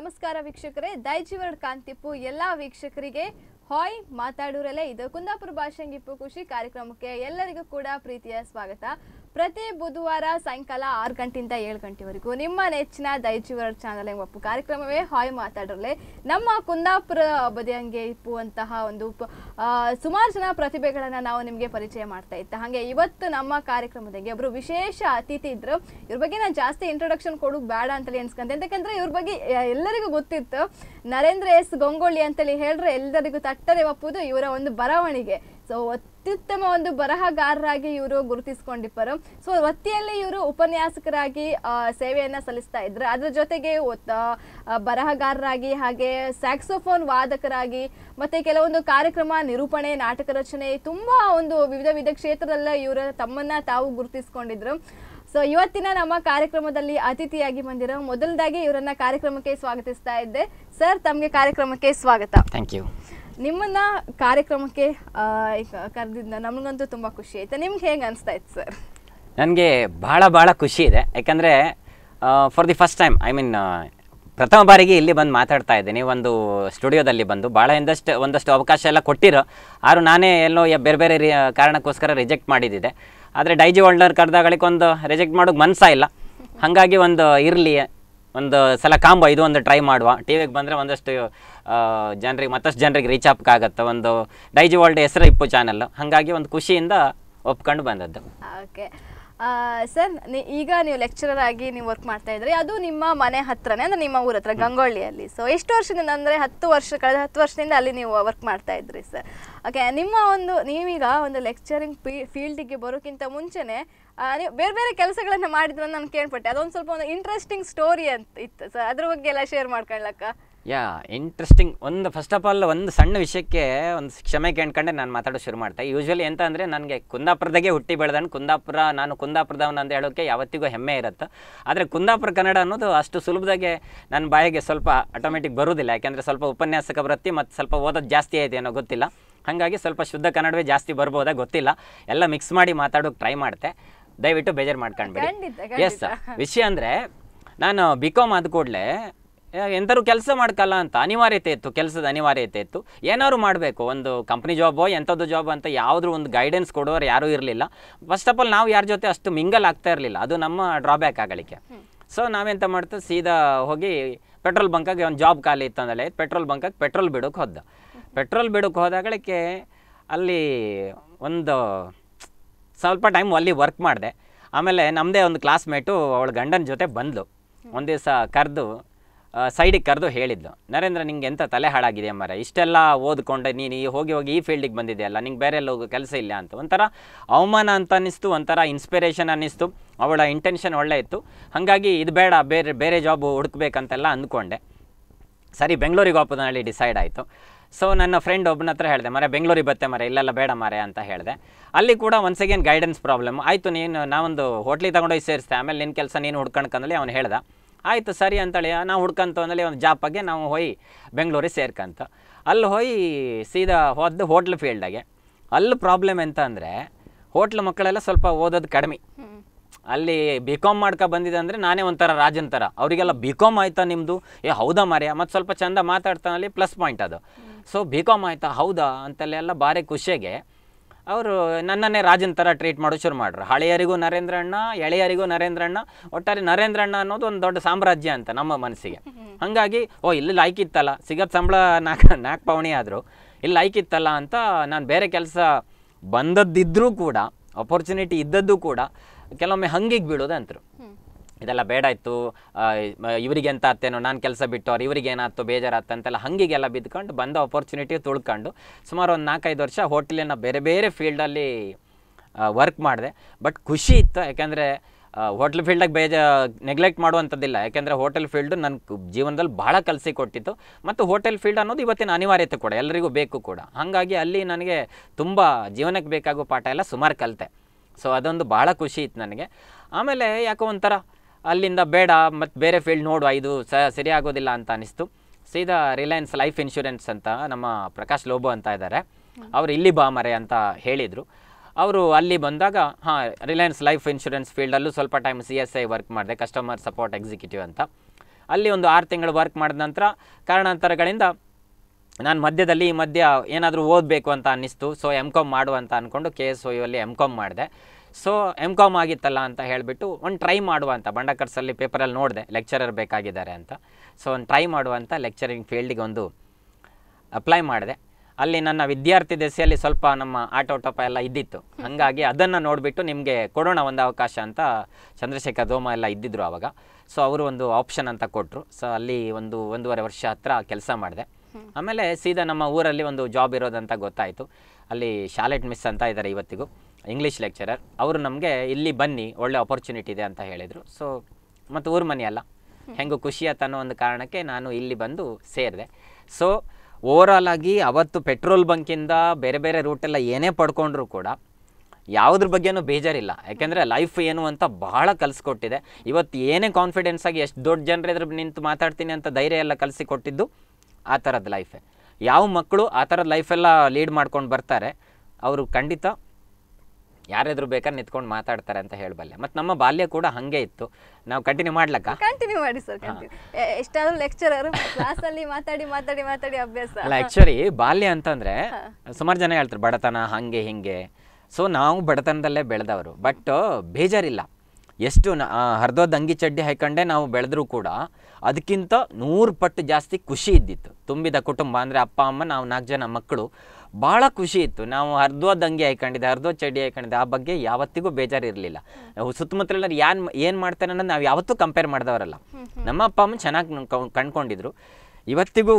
ನಮಸ್ಕಾರ ವೀಕ್ಷಕರೇ ದೈಜಿವರ್ಡ್ ಕಾಂತಿಪ್ಪು ಎಲ್ಲ ವೀಕ್ಷಕರಿಗೆ ಹಾಯ್ ಮಾತಾಡೂರಲ್ಲೇ ಇದು ಕುಂದಾಪುರ ಭಾಷಂಗಿಪ್ಪು ಖುಷಿ ಕಾರ್ಯಕ್ರಮಕ್ಕೆ ಎಲ್ಲರಿಗೂ ಕೂಡ ಪ್ರೀತಿಯ ಸ್ವಾಗತ ಪ್ರತಿ ಬುಧವಾರ ಸಾಯಂಕಾಲ ಆರು ಗಂಟೆಯಿಂದ ಏಳು ಗಂಟೆವರೆಗೂ ನಿಮ್ಮ ನೆಚ್ಚಿನ ದೈಜಿವರ್ಡ್ ಚಾನಲ್ ಒಪ್ಪು ಕಾರ್ಯಕ್ರಮವೇ ಹಾಯ್ ಮಾತಾಡೋರಲ್ಲೇ ನಮ್ಮ ಕುಂದಾಪುರ ಬದಿಯಂಗೆ ಇಪ್ಪುವಂತಹ ಒಂದು ಪ- ಆ, ಸುಮಾರು ಜನ ಪ್ರತಿಭೆಗಳನ್ನ ನಾವು ನಿಮಗೆ ಪರಿಚಯ ಮಾಡ್ತಾ ಇದ್ದ ಹಾಗೆ ಇವತ್ತು ನಮ್ಮ ಕಾರ್ಯಕ್ರಮದಾಗೆ ಒಬ್ರು ವಿಶೇಷ ಅತಿಥಿ ಇದ್ರು ಇವ್ರ ಬಗ್ಗೆ ನಾನು ಜಾಸ್ತಿ ಇಂಟ್ರೊಡಕ್ಷನ್ ಕೊಡೋದು ಬೇಡ ಅಂತೇಳಿ ಅನ್ಸ್ಕೊಂತೆ ಯಾಕಂದ್ರೆ ಇವ್ರ ಬಗ್ಗೆ ಎ- ಎಲ್ಲರಿಗೂ ಗೊತ್ತಿತ್ತು ನರೇಂದ್ರ ಎಸ್ ಗಂಗೊಳ್ಳಿ ಅಂತೇಳಿ ಹೇಳಿದ್ರೆ ಎಲ್ಲರಿಗೂ ತಟ್ಟರೆ ಒಪ್ಪುದು ಇವರ ಒಂದು ಬರವಣಿಗೆ ಸೊ ಅತ್ಯುತ್ತಮ ಒಂದು ಬರಹಗಾರರಾಗಿ ಇವರು ಗುರುತಿಸ್ಕೊಂಡಿಪ್ಪರು ಸೊ ವತ್ತಿಯಲ್ಲಿ ಇವರು ಉಪನ್ಯಾಸಕರಾಗಿ ಆ, ಸೇವೆಯನ್ನ ಸಲ್ಲಿಸ್ತಾ ಇದ್ರು ಅದ್ರ ಜೊತೆಗೆ ಒತ್ತ- ಆ, ಬರಹಗಾರರಾಗಿ ಹಾಗೆ ಸ್ಯಾಕ್ಸೋಫೋನ್ ವಾದಕರಾಗಿ ಮತ್ತೆ ಕೆಲವೊಂದು ಕಾರ್ಯಕ್ರಮ ನಿರೂಪಣೆ ನಾಟಕ ರಚನೆ ತುಂಬಾ ಒಂದು ವಿವಿಧ ವಿವಿಧ ಕ್ಷೇತ್ರದಲ್ಲ ಇವರ ತಮ್ಮನ್ನ ತಾವು ಗುರುತಿಸ್ಕೊಂಡಿದ್ರು ಸೊ ಇವತ್ತಿನ ನಮ್ಮ ಕಾರ್ಯಕ್ರಮದಲ್ಲಿ ಅತಿಥಿಯಾಗಿ ಬಂದಿರೋ ಮೊದಲದಾಗಿ ಇವರನ್ನ ಕಾರ್ಯಕ್ರಮಕ್ಕೆ ಸ್ವಾಗತಿಸ್ತಾ ಇದ್ದೆ ಸರ್ ತಮಗೆ ಕಾರ್ಯಕ್ರಮಕ್ಕೆ ಸ್ವಾಗತ ಥ್ಯಾಂಕ್ ಯು ನಿಮ್ಮನ್ನ ಕಾರ್ಯಕ್ರಮಕ್ಕೆ ಆ, ಈಗ ಕರೆದಿದ್ದ ನಮಗಂತೂ ತುಂಬಾ ಖುಷಿ ಆಯ್ತು ನಿಮ್ಗೆ ಹೇಗೆ ಅನಿಸ್ತಾ ಇತ್ತು ಸರ್ ನನಗೆ ಭಾಳ ಭಾಳ ಖುಷಿ ಇದೆ ಯಾಕಂದರೆ for the first time I mean ಪ್ರಥಮ ಬಾರಿಗೆ ಇಲ್ಲಿ ಬಂದು ಮಾತಾಡ್ತಾ ಇದ್ದೀನಿ ಒಂದು ಸ್ಟುಡಿಯೋದಲ್ಲಿ ಬಂದು ಭಾಳ ಒಂದಷ್ಟು ಒಂದಷ್ಟು ಅವಕಾಶ ಎಲ್ಲ ಕೊಟ್ಟಿರೋ ಆದರೂ ನಾನೇ ಎಲ್ಲೋ ಯ- ಬೇರೆ ಬೇರೆ ರಿ- ಕಾರಣಕ್ಕೋಸ್ಕರ ರಿಜೆಕ್ಟ್ ಮಾಡಿದ್ದಿದೆ ಆದರೆ ಡೈಜಿ ಹೋಲ್ಡರ್ ಕರೆದಾಗಳಿಗೆ ಒಂದು ರಿಜೆಕ್ಟ್ ಮಾಡೋಕೆ ಮನಸ್ಸಾ ಇಲ್ಲ ಹಾಗಾಗಿ ಒಂದು ಇರಲಿ ಒಂದು ಸಲ ಕಾಂಬೋ ಇದು ಒಂದು ಟ್ರೈ ಮಾಡುವ ಟಿ ವಿಗೆ ಬಂದರೆ ಒಂದಷ್ಟು ಜನರಿಗೆ ಮತ್ತಷ್ಟು ಜನರಿಗೆ ರೀಚ್ ಆಗತ್ತೆ ಒಂದು ಡೈಜಿ ವರ್ಲ್ಡ್ ಹೆಸರು ಇಪ್ಪು ಚಾನಲ್ ಹಾಗಾಗಿ ಒಂದು ಖುಷಿಯಿಂದ ಒಪ್ಕೊಂಡು ಬಂದದ್ದು ಓಕೆ ಸರ್ ಈಗ ನೀವು ಲೆಕ್ಚರರ್ ಆಗಿ ನೀವು ವರ್ಕ್ ಮಾಡ್ತಾ ಇದ್ರಿ ಅದು ನಿಮ್ಮ ಮನೆ ಹತ್ರನೇ ಅಂದ್ರೆ ನಿಮ್ಮ ಊರ ಹತ್ರ ಗಂಗೊಳ್ಳಿಯಲ್ಲಿ ಸೊ ಎಷ್ಟು ವರ್ಷದಿಂದ ಅಂದ್ರೆ ಹತ್ತು ವರ್ಷ ಕಳೆದ ಹತ್ತು ವರ್ಷದಿಂದ ಅಲ್ಲಿ ನೀವು ವರ್ಕ್ ಮಾಡ್ತಾ ಇದ್ರಿ ಸರ್ ಓಕೆ ನಿಮ್ಮ ಒಂದು ನೀವೀಗ ಒಂದು ಲೆಕ್ಚರಿಂಗ್ ಫೀಲ್ಡಿಗೆ ಬರೋಕ್ಕಿಂತ ಮುಂಚೆನೆ ಆ, ನೀವು ಬೇರೆ ಬೇರೆ ಕೆಲಸಗಳನ್ನ ಮಾಡಿದ್ರು ಅಂತ ನಾನು ಕೇಳ್ಪಟ್ಟೆ ಅದೊಂದು ಸ್ವಲ್ಪ ಒಂದು ಇಂಟ್ರೆಸ್ಟಿಂಗ್ ಸ್ಟೋರಿ ಅಂತ ಇತ್ತು ಸರ್ ಅದ್ರ ಬಗ್ಗೆ ಎಲ್ಲ ಶೇರ್ ಮಾಡ್ಕೊಳ್ಳಕ್ಕ ಯಾ ಇಂಟ್ರೆಸ್ಟಿಂಗ್ ಒಂದು ಫಸ್ಟ್ ಆಫ್ ಆಲ್ ಒಂದು ಸಣ್ಣ ವಿಷಯಕ್ಕೆ ಒಂದು ಕ್ಷಮೆ ಕೇಳ್ಕೊಂಡೆ ನಾನು ಮಾತಾಡೋದು ಶುರು ಮಾಡ್ತೆ ಯೂಶ್ವಲಿ ಎಂತ ಅಂದರೆ ನನಗೆ ಕುಂದಾಪುರದಾಗೆ ಹುಟ್ಟಿ ಬೆಳೆದನು ಕುಂದಾಪುರ ನಾನು ಕುಂದಾಪುರದವನು ಅಂತ ಹೇಳೋಕ್ಕೆ ಯಾವತ್ತಿಗೂ ಹೆಮ್ಮೆ ಇರುತ್ತೆ ಆದರೆ ಕುಂದಾಪುರ ಕನ್ನಡ ಅನ್ನೋದು ಅಷ್ಟು ಸುಲಭದಾಗೆ ನನ್ನ ಬಾಯಿಗೆ ಸ್ವಲ್ಪ ಆಟೋಮೆಟಿಕ್ ಬರೋದಿಲ್ಲ ಯಾಕೆಂದರೆ ಸ್ವಲ್ಪ ಉಪನ್ಯಾಸಕ ವೃತ್ತಿ ಮತ್ತು ಸ್ವಲ್ಪ ಓದೋದು ಜಾಸ್ತಿ ಐತೆ ಏನೋ ಗೊತ್ತಿಲ್ಲ ಹಾಗಾಗಿ ಸ್ವಲ್ಪ ಶುದ್ಧ ಕನ್ನಡವೇ ಜಾಸ್ತಿ ಬರ್ಬೋದಾ ಗೊತ್ತಿಲ್ಲ ಎಲ್ಲ ಮಿಕ್ಸ್ ಮಾಡಿ ಮಾತಾಡೋಕೆ ಟ್ರೈ ಮಾಡ್ತೆ ದಯವಿಟ್ಟು ಬೇಜಾರು ಮಾಡ್ಕೊಂಡ್ಬೇಡಿ ಖಂಡಿತ, ಎಸ್ ವಿಷಯ ಅಂದರೆ ನಾನು ಬಿ ಕಾಮ್ ಆದ ಕೂಡಲೇ ಎಂಥರೂ ಕೆಲಸ ಮಾಡ್ಕಲ್ಲ ಅಂತ ಅನಿವಾರ್ಯತೆ ಇತ್ತು ಕೆಲಸದ ಅನಿವಾರ್ಯತೆ ಇತ್ತು ಏನಾದ್ರು ಮಾಡಬೇಕು ಒಂದು ಕಂಪ್ನಿ ಜಾಬೋ ಎಂಥದ್ದು ಜಾಬ್ ಅಂತ ಯಾವುದ್ರ ಒಂದು ಗೈಡೆನ್ಸ್ ಕೊಡೋರು ಯಾರೂ ಇರಲಿಲ್ಲ ಫಸ್ಟ್ ಆಫ್ ಆಲ್ ನಾವು ಯಾರ ಜೊತೆ ಅಷ್ಟು ಮಿಂಗಲ್ ಆಗ್ತಾ ಇರಲಿಲ್ಲ ಅದು ನಮ್ಮ ಡ್ರಾಬ್ಯಾಕ್ ಆಗಲಿಕ್ಕೆ ಸೊ ನಾವೆಂತ ಮಾಡ್ತೀವಿ ಸೀದಾ ಹೋಗಿ ಪೆಟ್ರೋಲ್ ಬಂಕಾಗೆ ಒಂದು ಜಾಬ್ ಖಾಲಿ ಇತ್ತು ಅಂದಲೆ ಪೆಟ್ರೋಲ್ ಬಂಕಾಗೆ ಪೆಟ್ರೋಲ್ ಬಿಡೋಕೆ ಹೋದ ಪೆಟ್ರೋಲ್ ಬಿಡೋಕೆ ಹೋದಾಗಳಿಗೆ ಅಲ್ಲಿ ಒಂದು ಸ್ವಲ್ಪ ಟೈಮ್ ಅಲ್ಲಿ ವರ್ಕ್ ಮಾಡಿದೆ ಆಮೇಲೆ ನಮ್ಮದೇ ಒಂದು ಕ್ಲಾಸ್ಮೇಟು ಅವಳ ಗಂಡನ ಜೊತೆ ಬಂದ್ಲು ಒಂದು ದಿವಸ ಕರೆದು ಸೈಡಿಗೆ ಕರೆದು ಹೇಳಿದ್ಲು ನರೇಂದ್ರ ನಿಂಗೆ ಎಂಥ ತಲೆ ಹಾಳಾಗಿದೆ ಮರ ಇಷ್ಟೆಲ್ಲ ಓದ್ಕೊಂಡೆ ನೀನು ಈ ಹೋಗಿ ಹೋಗಿ ಈ ಫೀಲ್ಡಿಗೆ ಬಂದಿದೆಯಲ್ಲ ನಿಂಗೆ ಬೇರೆ ಎಲ್ಲ ಹೋಗೋ ಕೆಲಸ ಇಲ್ಲ ಅಂತ ಒಂಥರ ಅವಮಾನ ಅಂತ ಅನ್ನಿಸ್ತು ಒಂಥರ ಇನ್ಸ್ಪಿರೇಷನ್ ಅನ್ನಿಸ್ತು ಅವಳ ಇಂಟೆನ್ಷನ್ ಒಳ್ಳೆ ಇತ್ತು ಹಾಗಾಗಿ ಇದು ಬೇಡ ಬೇರೆ ಬೇರೆ ಜಾಬ್ ಹುಡುಕ್ಬೇಕಂತೆಲ್ಲ ಅಂದ್ಕೊಂಡೆ ಸರಿ ಬೆಂಗಳೂರಿಗೆ ಹೋಗೋದನಲ್ಲಿ ಡಿಸೈಡ್ ಆಯಿತು ಸೊ ನನ್ನ ಫ್ರೆಂಡ್ ಒಬ್ಬನ ಹತ್ರ ಹೇಳಿದೆ ಮರೆ ಬೆಂಗಳೂರಿಗೆ ಬತ್ತೆ ಮರೆ ಇಲ್ಲೆಲ್ಲ ಬೇಡ ಮರೆ ಅಂತ ಹೇಳಿದೆ ಅಲ್ಲಿ ಕೂಡ ಒನ್ಸ್ ಅಗೇನ್ ಗೈಡೆನ್ಸ್ ಪ್ರಾಬ್ಲಮ್ ಆಯಿತು ನೀನು ನಾವೊಂದು ಹೋಟ್ಲಿಗೆ ತಗೊಂಡೋಗಿ ಸೇರಿಸ್ದೆ ಆಮೇಲೆ ನಿನ್ನ ಕೆಲಸ ನೀನು ಹುಡ್ಕಣ್ಕಂದಲ್ಲಿ ಅವ್ನು ಹೇಳ್ದ ಆಯಿತು ಸರಿ ಅಂತೇಳಿ ನಾವು ಹುಡ್ಕಂತ ಅಂದಲ್ಲಿ ಒಂದು ಜಾಬ್ ಬಗ್ಗೆ ನಾವು ಹೋಗಿ ಬೆಂಗಳೂರಿಗೆ ಸೇರ್ಕಂತ ಅಲ್ಲಿ ಹೋಗಿ ಸೀದಾ ಹೋದ್ದು ಹೋಟ್ಲ್ ಫೀಲ್ಡಾಗೆ ಅಲ್ಲಿ ಪ್ರಾಬ್ಲಮ್ ಎಂತ ಅಂದರೆ ಹೋಟ್ಲ್ ಮಕ್ಕಳೆಲ್ಲ ಸ್ವಲ್ಪ ಓದೋದು ಕಡಿಮೆ ಅಲ್ಲಿ ಬಿ ಕಾಮ್ ಮಾಡ್ಕೊ ಬಂದಿದೆ ಅಂದರೆ ನಾನೇ ಒಂಥರ ರಾಜನ್ ಥರ ಅವರಿಗೆಲ್ಲ ಬಿ ಕಾಮ್ ಆಯ್ತಾ ನಿಮ್ಮದು ಏ ಹೌದಾ ಮಾರ್ಯ ಮತ್ತು ಸ್ವಲ್ಪ ಚಂದ ಮಾತಾಡ್ತಾನಲ್ಲಿ ಪ್ಲಸ್ ಪಾಯಿಂಟ್ ಅದು ಸೊ ಬಿ ಕಾಮ್ ಆಯ್ತಾ ಹೌದಾ ಅಂತೆಲ್ಲ ಭಾರಿ ಖುಷಿಗೆ ಅವರು ನನ್ನನ್ನೇ ರಾಜನ್ ಥರ ಟ್ರೀಟ್ ಮಾಡೋ ಶುರು ಮಾಡ್ರು ಹಳೆಯರಿಗೂ ನರೇಂದ್ರ ಅಣ್ಣ ಎಳೆಯರಿಗೂ ನರೇಂದ್ರ ಅಣ್ಣ ಒಟ್ಟಾರೆ ನರೇಂದ್ರ ಅಣ್ಣ ಅನ್ನೋದು ಒಂದು ದೊಡ್ಡ ಸಾಮ್ರಾಜ್ಯ ಅಂತ ನಮ್ಮ ಮನಸ್ಸಿಗೆ ಹಾಗಾಗಿ ಓ ಇಲ್ಲಿ ಲಾಯ್ಕಿತ್ತಲ್ಲ ಸಿಗೋದು ಸಂಬಳ ನಾಲ್ಕು ನಾಲ್ಕು ಪವಣಿ ಆದರು ಇಲ್ಲಿ ಲಾಯ್ಕಿತ್ತಲ್ಲ ಅಂತ ನಾನು ಬೇರೆ ಕೆಲಸ ಬಂದದ್ದಿದ್ರೂ ಕೂಡ ಅಪರ್ಚುನಿಟಿ ಇದ್ದದ್ದು ಕೂಡ ಕೆಲವೊಮ್ಮೆ ಹಂಗಿಗೆ ಬೀಳೋದು ಅಂತರು ಇದೆಲ್ಲ ಬೇಡ ಇತ್ತು ಇವರಿಗೆ ಎಂತ ಆತೇನೋ ನಾನು ಕೆಲಸ ಬಿಟ್ಟು ಅವ್ರು ಇವರಿಗೆ ಏನಾಯ್ತು ಬೇಜಾರಾತು ಅಂತೆಲ್ಲ ಹಂಗಿಗೆಲ್ಲ ಬಿದ್ಕೊಂಡು ಬಂದ ಅಪರ್ಚುನಿಟಿ ತುಳ್ಕೊಂಡು ಸುಮಾರು ಒಂದು ನಾಲ್ಕೈದು ವರ್ಷ ಹೋಟ್ಲಿನ ಬೇರೆ ಬೇರೆ ಫೀಲ್ಡಲ್ಲಿ ವರ್ಕ್ ಮಾಡಿದೆ ಬಟ್ ಖುಷಿ ಇತ್ತು ಯಾಕೆಂದರೆ ಹೋಟ್ಲ್ ಫೀಲ್ಡಾಗ ಬೇಜ ನೆಗ್ಲೆಕ್ಟ್ ಮಾಡುವಂಥದ್ದಿಲ್ಲ ಯಾಕೆಂದರೆ ಹೋಟೆಲ್ ಫೀಲ್ಡು ನನ್ನ ಜೀವನದಲ್ಲಿ ಭಾಳ ಕಲಿಸಿ ಕೊಟ್ಟಿತ್ತು ಮತ್ತು ಹೋಟೆಲ್ ಫೀಲ್ಡ್ ಅನ್ನೋದು ಇವತ್ತಿನ ಅನಿವಾರ್ಯತೆ ಕೂಡ ಎಲ್ಲರಿಗೂ ಬೇಕು ಕೂಡ ಹಾಗಾಗಿ ಅಲ್ಲಿ ನನಗೆ ತುಂಬ ಜೀವನಕ್ಕೆ ಬೇಕಾಗೋ ಪಾಠ ಎಲ್ಲ ಸುಮಾರು ಕಲಿತೆ ಸೊ ಅದೊಂದು ಭಾಳ ಖುಷಿ ಇತ್ತು ನನಗೆ ಆಮೇಲೆ ಯಾಕೋ ಒಂಥರ ಅಲ್ಲಿಂದ ಬೇಡ ಮತ್ತು ಬೇರೆ ಫೀಲ್ಡ್ ನೋಡುವ ಇದು ಸ ಸರಿ ಆಗೋದಿಲ್ಲ ಅಂತ ಅನಿಸ್ತು ಸೀದಾ ರಿಲಯನ್ಸ್ ಲೈಫ್ ಇನ್ಶೂರೆನ್ಸ್ ಅಂತ ನಮ್ಮ ಪ್ರಕಾಶ್ ಲೋಬೋ ಅಂತ ಇದ್ದಾರೆ ಅವರು ಇಲ್ಲಿ ಬಾ ಮರೆ ಅಂತ ಹೇಳಿದರು ಅವರು ಅಲ್ಲಿ ಬಂದಾಗ ಹಾಂ ರಿಲಯನ್ಸ್ ಲೈಫ್ ಇನ್ಶೂರೆನ್ಸ್ ಫೀಲ್ಡಲ್ಲೂ ಸ್ವಲ್ಪ time C S I work ಮಾಡಿದೆ ಕಸ್ಟಮರ್ ಸಪೋರ್ಟ್ ಎಕ್ಸಿಕ್ಯೂಟಿವ್ ಅಂತ ಅಲ್ಲಿ ಒಂದು ಆರು ತಿಂಗಳು ವರ್ಕ್ ಮಾಡಿದ ನಂತರ ಕಾರಣಾಂತರಗಳಿಂದ ನಾನು ಮಧ್ಯದಲ್ಲಿ ಈ ಮಧ್ಯ ಏನಾದರೂ ಓದಬೇಕು ಅಂತ ಅನ್ನಿಸ್ತು ಸೊ ಎಮ್ ಕಾಮ್ ಮಾಡು ಅಂತ ಅಂದ್ಕೊಂಡು ಕೆ ಎಸ್ ಒ ಅಲ್ಲಿ ಎಮ್ ಕಾಮ್ ಮಾಡಿದೆ ಸೊ ಎಮ್ ಕಾಮ್ ಆಗಿತ್ತಲ್ಲ ಅಂತ ಹೇಳಿಬಿಟ್ಟು ಒಂದು ಟ್ರೈ ಮಾಡುವ ಅಂತ ಬಂಡಕರ್ಸಲ್ಲಿ ಪೇಪರಲ್ಲಿ ನೋಡಿದೆ ಲೆಕ್ಚರರ್ ಬೇಕಾಗಿದ್ದಾರೆ ಅಂತ ಸೊ ಒಂದು ಟ್ರೈ ಮಾಡುವಂಥ ಲೆಕ್ಚರಿಂಗ್ ಫೀಲ್ಡಿಗೆ ಒಂದು ಅಪ್ಲೈ ಮಾಡಿದೆ ಅಲ್ಲಿ ನನ್ನ ವಿದ್ಯಾರ್ಥಿ ದೆಸೆಯಲ್ಲಿ ಸ್ವಲ್ಪ ನಮ್ಮ ಆಟೋಟಪ ಎಲ್ಲ ಇದ್ದಿತ್ತು ಹಾಗಾಗಿ ಅದನ್ನು ನೋಡಿಬಿಟ್ಟು ನಿಮಗೆ ಕೊಡೋಣ ಒಂದು ಅವಕಾಶ ಅಂತ ಚಂದ್ರಶೇಖರ್ ದೋಮ ಎಲ್ಲ ಇದ್ದಿದ್ರು ಆವಾಗ ಸೊ ಅವರು ಒಂದು ಆಪ್ಷನ್ ಅಂತ ಕೊಟ್ಟರು ಸೊ ಅಲ್ಲಿ ಒಂದು ಒಂದೂವರೆ ವರ್ಷ ಹತ್ರ ಕೆಲಸ ಮಾಡಿದೆ ಆಮೇಲೆ ಸೀದಾ ನಮ್ಮ ಊರಲ್ಲಿ ಒಂದು ಜಾಬ್ ಇರೋದಂತ ಗೊತ್ತಾಯಿತು ಅಲ್ಲಿ ಶಾಲೆಟ್ ಮಿಸ್ ಅಂತ ಇದ್ದಾರೆ ಇವತ್ತಿಗೂ ಇಂಗ್ಲೀಷ್ ಲೆಕ್ಚರರ್ ಅವರು ನಮಗೆ ಇಲ್ಲಿ ಬನ್ನಿ ಒಳ್ಳೆ ಆಪರ್ಚುನಿಟಿ ಇದೆ ಅಂತ ಹೇಳಿದರು ಸೊ ಮತ್ತು ಊರ ಮನೆ ಅಲ್ಲ ಹೆಂಗೋ ಖುಷಿಯಾತ ಅನ್ನೋ ಒಂದು ಕಾರಣಕ್ಕೆ ನಾನು ಇಲ್ಲಿ ಬಂದು ಸೇರಿದೆ ಸೊ ಓವರಾಲ್ ಆಗಿ ಅವತ್ತು ಪೆಟ್ರೋಲ್ ಬಂಕಿಂದ ಬೇರೆ ಬೇರೆ ರೂಟೆಲ್ಲ ಏನೇ ಪಡ್ಕೊಂಡ್ರು ಕೂಡ ಯಾವುದ್ರ ಬಗ್ಗೆನೂ ಬೇಜಾರಿಲ್ಲ ಯಾಕೆಂದರೆ ಲೈಫ್ ಏನು ಅಂತ ಬಹಳ ಕಲಿಸ್ಕೊಟ್ಟಿದೆ ಇವತ್ತು ಏನೇ ಕಾನ್ಫಿಡೆನ್ಸ್ ಆಗಿ ಎಷ್ಟು ದೊಡ್ಡ ಜನರ ಎದುರು ನಿಂತು ಮಾತಾಡ್ತೀನಿ ಅಂತ ಧೈರ್ಯ ಎಲ್ಲ ಕಲಿಸಿ ಕೊಟ್ಟಿದ್ದು ಆ ಥರದ ಲೈಫೇ ಯಾವ ಮಕ್ಕಳು ಆ ಥರದ ಲೈಫೆಲ್ಲ ಲೀಡ್ ಮಾಡ್ಕೊಂಡು ಬರ್ತಾರೆ ಅವರು ಖಂಡಿತ ಯಾರೆದ್ರು ಬೇಕಾದ್ರೆ ನಿಂತ್ಕೊಂಡು ಮಾತಾಡ್ತಾರೆ ಅಂತ ಹೇಳಬಲ್ಲೆ ಮತ್ತು ನಮ್ಮ ಬಾಲ್ಯ ಕೂಡ ಹಾಗೆ ಇತ್ತು ನಾವು ಕಂಟಿನ್ಯೂ ಮಾಡ್ಲಕ್ಕ ಕಂಟಿನ್ಯೂ ಮಾಡಿ ಸರ್ ಕಂಟಿನ್ಯೂ ಎಷ್ಟಾದ್ರೂ ಲೆಕ್ಚರರ್ ಕ್ಲಾಸಲ್ಲಿ ಮಾತಾಡಿ ಮಾತಾಡಿ ಮಾತಾಡಿ ಅಭ್ಯಾಸ ಅಲ್ಲ ಆ್ಯಕ್ಚುಲಿ ಬಾಲ್ಯ ಅಂತಂದರೆ ಸುಮಾರು ಜನ ಹೇಳ್ತಾರೆ ಬಡತನ ಹಾಗೆ ಹಿಂಗೆ ಸೊ ನಾವು ಬಡತನದಲ್ಲೇ ಬೆಳೆದವರು ಬಟ್ ಬೇಜಾರಿಲ್ಲ ಎಷ್ಟು ನ ಹರಿದೋದು ಅಂಗಿ ಚಡ್ಡಿ ಹಾಕೊಂಡೆ ನಾವು ಬೆಳೆದ್ರೂ ಕೂಡ ಅದಕ್ಕಿಂತ ನೂರು ಪಟ್ಟು ಜಾಸ್ತಿ ಖುಷಿ ಇದ್ದಿತ್ತು ತುಂಬಿದ ಕುಟುಂಬ ಅಂದರೆ ಅಪ್ಪ ಅಮ್ಮ ನಾವು ನಾಲ್ಕು ಜನ ಮಕ್ಕಳು ಭಾಳ ಖುಷಿ ಇತ್ತು ನಾವು ಹರಿದೋದು ಅಂಗಿ ಹಾಕೊಂಡಿದ್ದೆ ಹರಿದೋದು ಚಡ್ಡಿ ಹಾಕೊಂಡಿದ್ದೆ ಆ ಬಗ್ಗೆ ಯಾವತ್ತಿಗೂ ಬೇಜಾರಿರಲಿಲ್ಲ ಸುತ್ತಮುತ್ತಲ ಏನು ಏನು ಮಾಡ್ತಾನೆ ಅನ್ನೋದು ನಾವು ಯಾವತ್ತೂ ಕಂಪೇರ್ ಮಾಡಿದವರಲ್ಲ ನಮ್ಮ ಅಪ್ಪ ಅಮ್ಮ ಚೆನ್ನಾಗಿ ಕಂಡ್ಕೊಂಡಿದ್ರು ಇವತ್ತಿಗೂ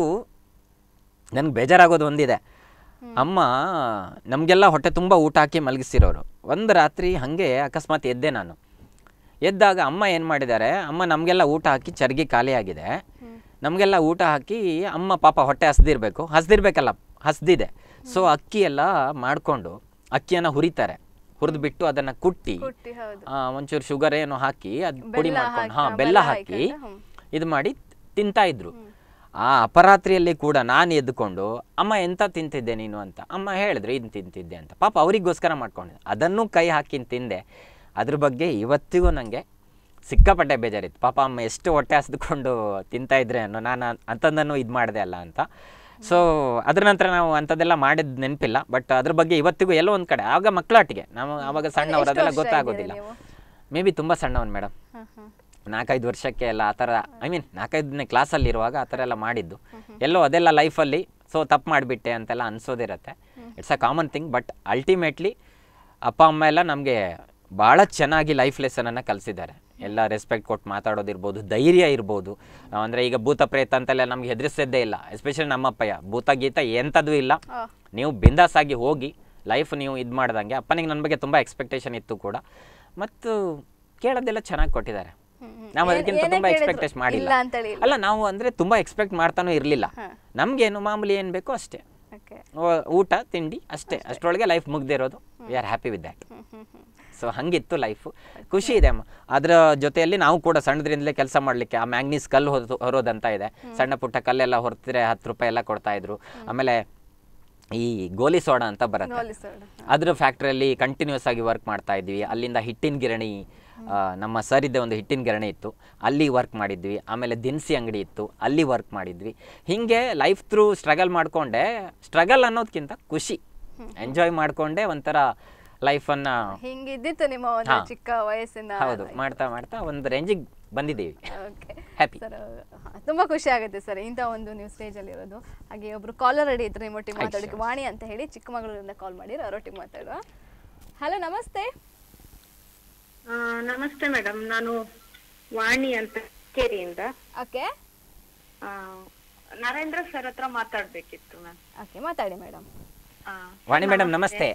ನನಗೆ ಬೇಜಾರಾಗೋದು ಒಂದಿದೆ ಅಮ್ಮ ನಮಗೆಲ್ಲ ಹೊಟ್ಟೆ ತುಂಬ ಊಟ ಹಾಕಿ ಮಲಗಿಸಿರೋರು ಒಂದು ರಾತ್ರಿ ಹಾಗೆ ಅಕಸ್ಮಾತ್ ಎದ್ದೆ ನಾನು ಎದ್ದಾಗ ಅಮ್ಮ ಏನು ಮಾಡಿದ್ದಾರೆ ಅಮ್ಮ ನಮಗೆಲ್ಲ ಊಟ ಹಾಕಿ ಚರ್ಗಿ ಖಾಲಿಯಾಗಿದೆ ನಮಗೆಲ್ಲ ಊಟ ಹಾಕಿ ಅಮ್ಮ ಪಾಪ ಹೊಟ್ಟೆ ಹಸ್ದಿರ್ಬೇಕು ಹಸ್ದಿರ್ಬೇಕಲ್ಲ ಹಸ್ದಿದೆ ಸೊ ಅಕ್ಕಿ ಎಲ್ಲ ಮಾಡಿಕೊಂಡು ಅಕ್ಕಿಯನ್ನು ಹುರಿತಾರೆ ಹುರಿದ್ಬಿಟ್ಟು ಅದನ್ನು ಕುಟ್ಟಿ ಕುಟ್ಟಿ ಹೌದು ಆ, ಒಂಚೂರು ಶುಗರ್ ಏನೋ ಹಾಕಿ ಅದು ಪುಡಿ ಬೆಲ್ಲ ಮಾಡ್ಕೊಂಡು ಹಾಕಿ, ಹಾಂ ಬೆಲ್ಲ ಬೆಲ್ಲ ಹಾಕಿ ಹಾಕಿ, ಹ್ಮ್. ಇದು ಮಾಡಿ ತಿಂತಾ ಇದ್ರು ಆ ಅಪರಾತ್ರಿಯಲ್ಲಿ ಕೂಡ ನಾನು ಎದ್ದುಕೊಂಡು ಅಮ್ಮ ಎಂತ ತಿಂತಿದ್ದೆ ನೀನು ಅಂತ ಅಮ್ಮ ಹೇಳಿದ್ರು ಇದು ತಿಂತಿದ್ದೆ ಅಂತ ಪಾಪ ಅವರಿಗೋಸ್ಕರ ಮಾಡ್ಕೊಂಡಿದ್ದೆ ಅದನ್ನು ಕೈ ಹಾಕಿ ತಿಂದೆ ಅದ್ರ ಬಗ್ಗೆ ಇವತ್ತಿಗೂ ನನಗೆ ಸಿಕ್ಕಾಪಟ್ಟೆ ಬೇಜಾರಿತ್ತು ಪಾಪ ಅಮ್ಮ ಎಷ್ಟು ಹೊಟ್ಟೆ ಹಸ್ದುಕೊಂಡು ತಿಂತಾ ಇದ್ರೆ ಅನ್ನೋ ನಾನು ಅಂಥದ್ದನ್ನು ಇದು ಮಾಡಿದೆ ಅಲ್ಲ ಅಂತ ಸೊ ಅದ್ರ ನಂತರ ನಾವು ಅಂಥದ್ದೆಲ್ಲ ಮಾಡಿದ ನೆನಪಿಲ್ಲ ಬಟ್ ಅದ್ರ ಬಗ್ಗೆ ಇವತ್ತಿಗೂ ಎಲ್ಲೋ ಒಂದು ಕಡೆ ಆಗ ಮಕ್ಕಳಾಟಿಗೆ ನಾವು ಆವಾಗ ಸಣ್ಣವರು ಎಷ್ಟು ಅದೆಲ್ಲ ವರ್ಷ ಗೊತ್ತಾಗೋದಿಲ್ಲ ಇದ್ದೀರಿ ಮೇ ಬಿ ತುಂಬ ಸಣ್ಣವನು ಮೇಡಮ್ ಹ್ಮ್ ಹ್ಮ್ ನಾಲ್ಕೈದು ವರ್ಷಕ್ಕೆ ಎಲ್ಲ ಆ ಥರ ಐ ಮೀನ್ ನಾಲ್ಕೈದನೇ ಕ್ಲಾಸಲ್ಲಿ ಇರುವಾಗ ಆ ಥರ ಎಲ್ಲ ಮಾಡಿದ್ದು ಎಲ್ಲೋ ಅದೆಲ್ಲ ಲೈಫಲ್ಲಿ ಸೊ ತಪ್ಪು ಮಾಡಿಬಿಟ್ಟೆ ಅಂತೆಲ್ಲ ಅನ್ಸೋದಿರತ್ತೆ it's a common thing but ultimately ಅಪ್ಪ ಅಮ್ಮ ಎಲ್ಲ ನಮಗೆ ಭಾಳ ಚೆನ್ನಾಗಿ ಲೈಫ್ ಲೆಸನನ್ನು ಕಲಿಸಿದ್ದಾರೆ ಎಲ್ಲ ರೆಸ್ಪೆಕ್ಟ್ ಕೊಟ್ಟು ಮಾತಾಡೋದಿರ್ಬೋದು ಧೈರ್ಯ ಇರ್ಬೋದು ಅಂದರೆ ಈಗ ಭೂತ ಪ್ರೇತ ಅಂತೆಲ್ಲ ನಮ್ಗೆ ಹೆದರಿಸೋದೇ ಇಲ್ಲ ಎಸ್ಪೆಷಲಿ ನಮ್ಮಪ್ಪಯ್ಯ ಭೂತ ಗೀತ ಎಂಥದ್ದು ಇಲ್ಲ ಆ, ನೀವು ಬಿಂದಾಸ್ ಆಗಿ ಹೋಗಿ ಲೈಫ್ ನೀವು ಇದು ಮಾಡ್ದಂಗೆ ಅಪ್ಪನಿಗೆ ನನ್ನ ಬಗ್ಗೆ ತುಂಬ ಎಕ್ಸ್ಪೆಕ್ಟೇಷನ್ ಇತ್ತು ಕೂಡ ಮತ್ತು ಕೇಳೋದೆಲ್ಲ ಚೆನ್ನಾಗಿ ಕೊಟ್ಟಿದ್ದಾರೆ ಹ್ಮ್, ಹ್ಮ್. ನಾವು ಏನ್- ಅದಕ್ಕಿಂತ ಏನೇ ತುಂಬಾ ಕೇಳಿದ್ರು ಎಕ್ಸ್ಪೆಕ್ಟೇಷನ್ ಮಾಡಿಲ್ಲ ಇಲ್ಲ ಅಂತೇಳಿ ಇಲ್ಲ. ಅಲ್ಲ ನಾವು ಅಂದ್ರೆ ತುಂಬಾ ಎಕ್ಸ್ಪೆಕ್ಟ್ ಮಾಡ್ತಾನೂ ಇರಲಿಲ್ಲ ಹಾ. ನಮ್ಗೇನು ಮಾಮೂಲಿ ಏನು ಬೇಕೋ ಅಷ್ಟೇ Okay. ಓ- ಊಟ ತಿಂಡಿ ಅಷ್ಟೇ ಅಷ್ಟರೊಳಗೆ ಲೈಫ್ ಮುಗ್ದಿರೋದು we are happy with that hmm, hmm, hmm. So ಹಂಗಿತ್ತು ಲೈಫು ಖುಷಿ ಇದೆ ಅಮ್ಮ ಅದರ ಜೊತೆಯಲ್ಲಿ ನಾವು ಕೂಡ ಸಣ್ಣದ್ರಿಂದಲೇ ಕೆಲಸ ಮಾಡಲಿಕ್ಕೆ ಆ ಮ್ಯಾಗ್ನೀಸ್ ಕಲ್ಲು ಹೊತ್ತು ಹೊರೋದಂತ ಇದೆ ಸಣ್ಣ ಪುಟ್ಟ ಕಲ್ಲೆಲ್ಲ ಹೊರ್ತಿದ್ರೆ ಹತ್ತು ರೂಪಾಯಿ ಎಲ್ಲ ಕೊಡ್ತಾ ಇದ್ರು ಆಮೇಲೆ ಈ ಗೋಲಿ ಸೋಡಾ ಅಂತ ಬರುತ್ತೆ ಗೋಲಿ ಸೋಡಾ. ಅದ್ರ ಫ್ಯಾಕ್ಟ್ರಿಯಲ್ಲಿ ಕಂಟಿನ್ಯೂಸ್ ಆಗಿ ವರ್ಕ್ ಮಾಡ್ತಾ ಇದ್ವಿ ಅಲ್ಲಿಂದ ಹಿಟ್ಟಿನ ಗಿರಣಿ ಆ, ನಮ್ಮ ಸರ್ ಇದ್ದ ಒಂದು ಹಿಟ್ಟಿನ ಗಿರಣಿ ಇತ್ತು ಅಲ್ಲಿ ವರ್ಕ್ ಮಾಡಿದ್ವಿ ಆಮೇಲೆ ದಿನಸಿ ಅಂಗಡಿ ಇತ್ತು ಅಲ್ಲಿ ವರ್ಕ್ ಮಾಡಿದ್ವಿ ಹಿಂಗೆ ಲೈಫ್ ಥ್ರೂ ಸ್ಟ್ರಗಲ್ ಮಾಡಿಕೊಂಡೆ ಸ್ಟ್ರಗಲ್ ಅನ್ನೋದಕ್ಕಿಂತ ಖುಷಿ ಎಂಜಾಯ್ ಮಾಡಿಕೊಂಡೆ ಒಂಥರ ಲೈಫನ್ನು ಹಿಂಗಿದ್ದಿತ್ತು ನಿಮ್ಮ ಒಂದು ಹಾ. ಚಿಕ್ಕ ವಯಸ್ಸಿನ ಹೌದು ಮಾಡ್ತಾ ಮಾಡ್ತಾ ಒಂದು ರೇಂಜಿಗೆ ಬಂದಿದ್ದೀವಿ ಓಕೆ ಹ್ಯಾಪಿ ಸರ್ ತುಂಬಾ ಖುಷಿ ಆಗುತ್ತೆ ಸರ್ ಇಂಥ ಒಂದು ನೀವು ಸ್ಟೇಜ್ ಅಲ್ಲಿ ಇರೋದು ಹಾಗೆ ಒಬ್ರು ಕಾಲರ್ ರೆಡಿ ಇದ್ರೆ ನಿಮ್ಮೊಟ್ಟಿಗೆ ಆಯ್ತು ಮಾತಾಡೋಕೆ ವಾಣಿ ಅಂತ ಹೇಳಿ ಚಿಕ್ಕಮಗಳೂರಿಂದ ಕಾಲ್ ಮಾಡಿರೋ ಅವರೊಟ್ಟಿಗೆ ಮಾತಾಡುವ ಹಲೋ ನಮಸ್ತೆ ಆ, ನಮಸ್ತೆ ಮೇಡಮ್ ನಾನು ವಾಣಿ ಅಂತ ಕೇರಿಯಿಂದ ಓಕೆ ಆ, ನರೇಂದ್ರ ಸರ್ ಹತ್ರ ಮಾತಾಡ್ಬೇಕಿತ್ತು ಮ್ಯಾಮ್ ಓಕೆ ಮಾತಾಡಿ ಮೇಡಮ್ ವಾಣಿ ಮೇಡಮ್ ನಮಸ್ತೆ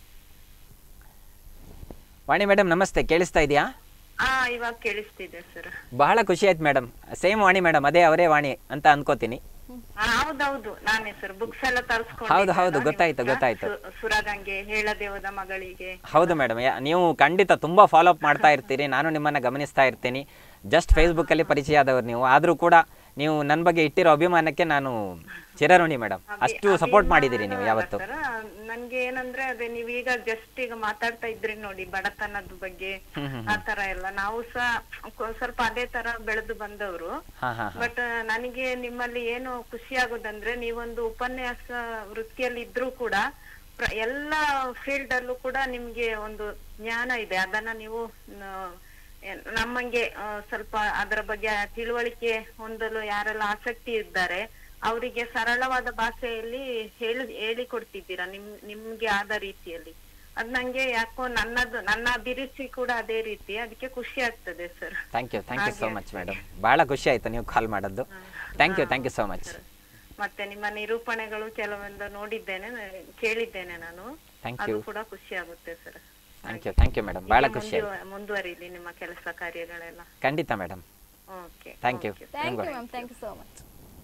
ವಾಣಿ ಮೇಡಮ್ ನಮಸ್ತೆ ಕೇಳಿಸ್ತಾ ಇದೆಯಾ ಹಾ ಇವಾಗ ಕೇಳಿಸ್ತಿದೆ ಸರ್ ಬಹಳ ಖುಷಿ ಆಯ್ತು ಮೇಡಮ್ ಸೇಮ್ ವಾಣಿ ಮೇಡಮ್ ಅದೇ ಅವರೇ ವಾಣಿ ಅಂತ ಅನ್ಕೋತೀನಿ ಹೌದೌದು ನಾನೇ ಸರ್ ಬುಕ್ಸ್ ಎಲ್ಲ ತರಿಸ್ಕೊಂಡು ಹೌದು, ಹೌದು, ಗೊತ್ತಾಯ್ತು, ಗೊತ್ತಾಯ್ತು. ಸುರಗಂಗೆ ಹೇಳದೇವದ ಮಗಳಿಗೆ ಹೌದು ಮೇಡಮ್ ನೀವು ಖಂಡಿತ ತುಂಬ ಫಾಲೋ ಅಪ್ ಮಾಡ್ತಾ ಇರ್ತೀರಿ ನಾನು ನಿಮ್ಮನ್ನು ಗಮನಿಸ್ತಾ ಇರ್ತೀನಿ ಜಸ್ಟ್ ಫೇಸ್ಬುಕ್ಕಲ್ಲಿ ಪರಿಚಯ ಆದವರು ನೀವು ಆದರೂ ಕೂಡ ನೀವು ನನ್ನ ಬಗ್ಗೆ ಇಟ್ಟಿರೋ ಅಭಿಮಾನಕ್ಕೆ ನಾನು ಚಿರಋಣಿ ಮೇಡಮ್ ಅಷ್ಟು ಸಪೋರ್ಟ್ ಮಾಡಿದ್ದೀರಿ ನೀವು ಯಾವತ್ತು ಸರ್ ನನ್ಗೆ ಏನಂದ್ರೆ ಅದೇ ನೀವ್ ಈಗ ಜಸ್ಟ್ ಈಗ ಮಾತಾಡ್ತಾ ಇದ್ರಿ ನೋಡಿ ಬಡತನದ ಬಗ್ಗೆ ಹ್ಮ್, ಹ್ಮ್, ಆ ತರ ಎಲ್ಲ ನಾವು ಸಹ ಕೊ- ಸ್ವಲ್ಪ ಅದೇ ತರ ಬೆಳೆದು ಬಂದವರು ಹಾ ಹಾ ಹಾ ಬಟ್ ನನಗೆ ನಿಮ್ಮಲ್ಲಿ ಏನು ಖುಷಿ ಆಗೋದಂದ್ರೆ ನೀವೊಂದು ಉಪನ್ಯಾಸ ವೃತ್ತಿಯಲ್ಲಿ ಇದ್ರೂ ಕೂಡ ಪ್ರ- ಎಲ್ಲ ಫೀಲ್ಡ್ ಅಲ್ಲೂ ಕೂಡ ನಿಮ್ಗೆ ಒಂದು ಜ್ಞಾನ ಇದೆ ಅದನ್ನ ನೀವು ನ- ಏನ್- ನಮ್ಮಂಗೆ ಆ, ಸ್ವಲ್ಪ ಅದರ ಬಗ್ಗೆ ತಿಳುವಳಿಕೆ ಹೊಂದಲು ಯಾರೆಲ್ಲ ಆಸಕ್ತಿ ಇದ್ದಾರೆ ಅವರಿಗೆ ಸರಳವಾದ ಭಾಷೆಯಲ್ಲಿ ಹೇಳಿ ಹೇಳಿಕೊಡ್ತಿದ್ದೀರಾ ನಿಮ್ ನಿಮ್ಗೆ ಆದ ರೀತಿಯಲ್ಲಿ ಅದ್ ನಂಗೆ ಯಾಕೋ ನನ್ನದು ನನ್ನ ಅಭಿರುಚಿ ಕೂಡ ಅದೇ ರೀತಿ ಅದಕ್ಕೆ ಖುಷಿ ಆಗ್ತದೆ sir thank you thank you so much madam ಭಾಳ ಖುಷಿ ಆಯ್ತು ನೀವು ಕಾಲ್ ಮಾಡೋದು thank you thank you so much ಮತ್ತೆ ನಿಮ್ಮ ನಿರೂಪಣೆಗಳು ಕೆಲವೊಂದು ನೋಡಿದ್ದೇನೆ ನ- ಕೇಳಿದ್ದೇನೆ ನಾನು Thank ಅದು you. ಕೂಡ ಖುಷಿ ಆಗುತ್ತೆ sir thank you thank you madam ಭಾಳ ಖುಷಿ ಆಯ್ತು ಮುಂದುವರಿಲಿ ನಿಮ್ಮ ಕೆಲಸ ಕಾರ್ಯಗಳೆಲ್ಲ ಖಂಡಿತ madam okay thank you thank you ma'am thank you so much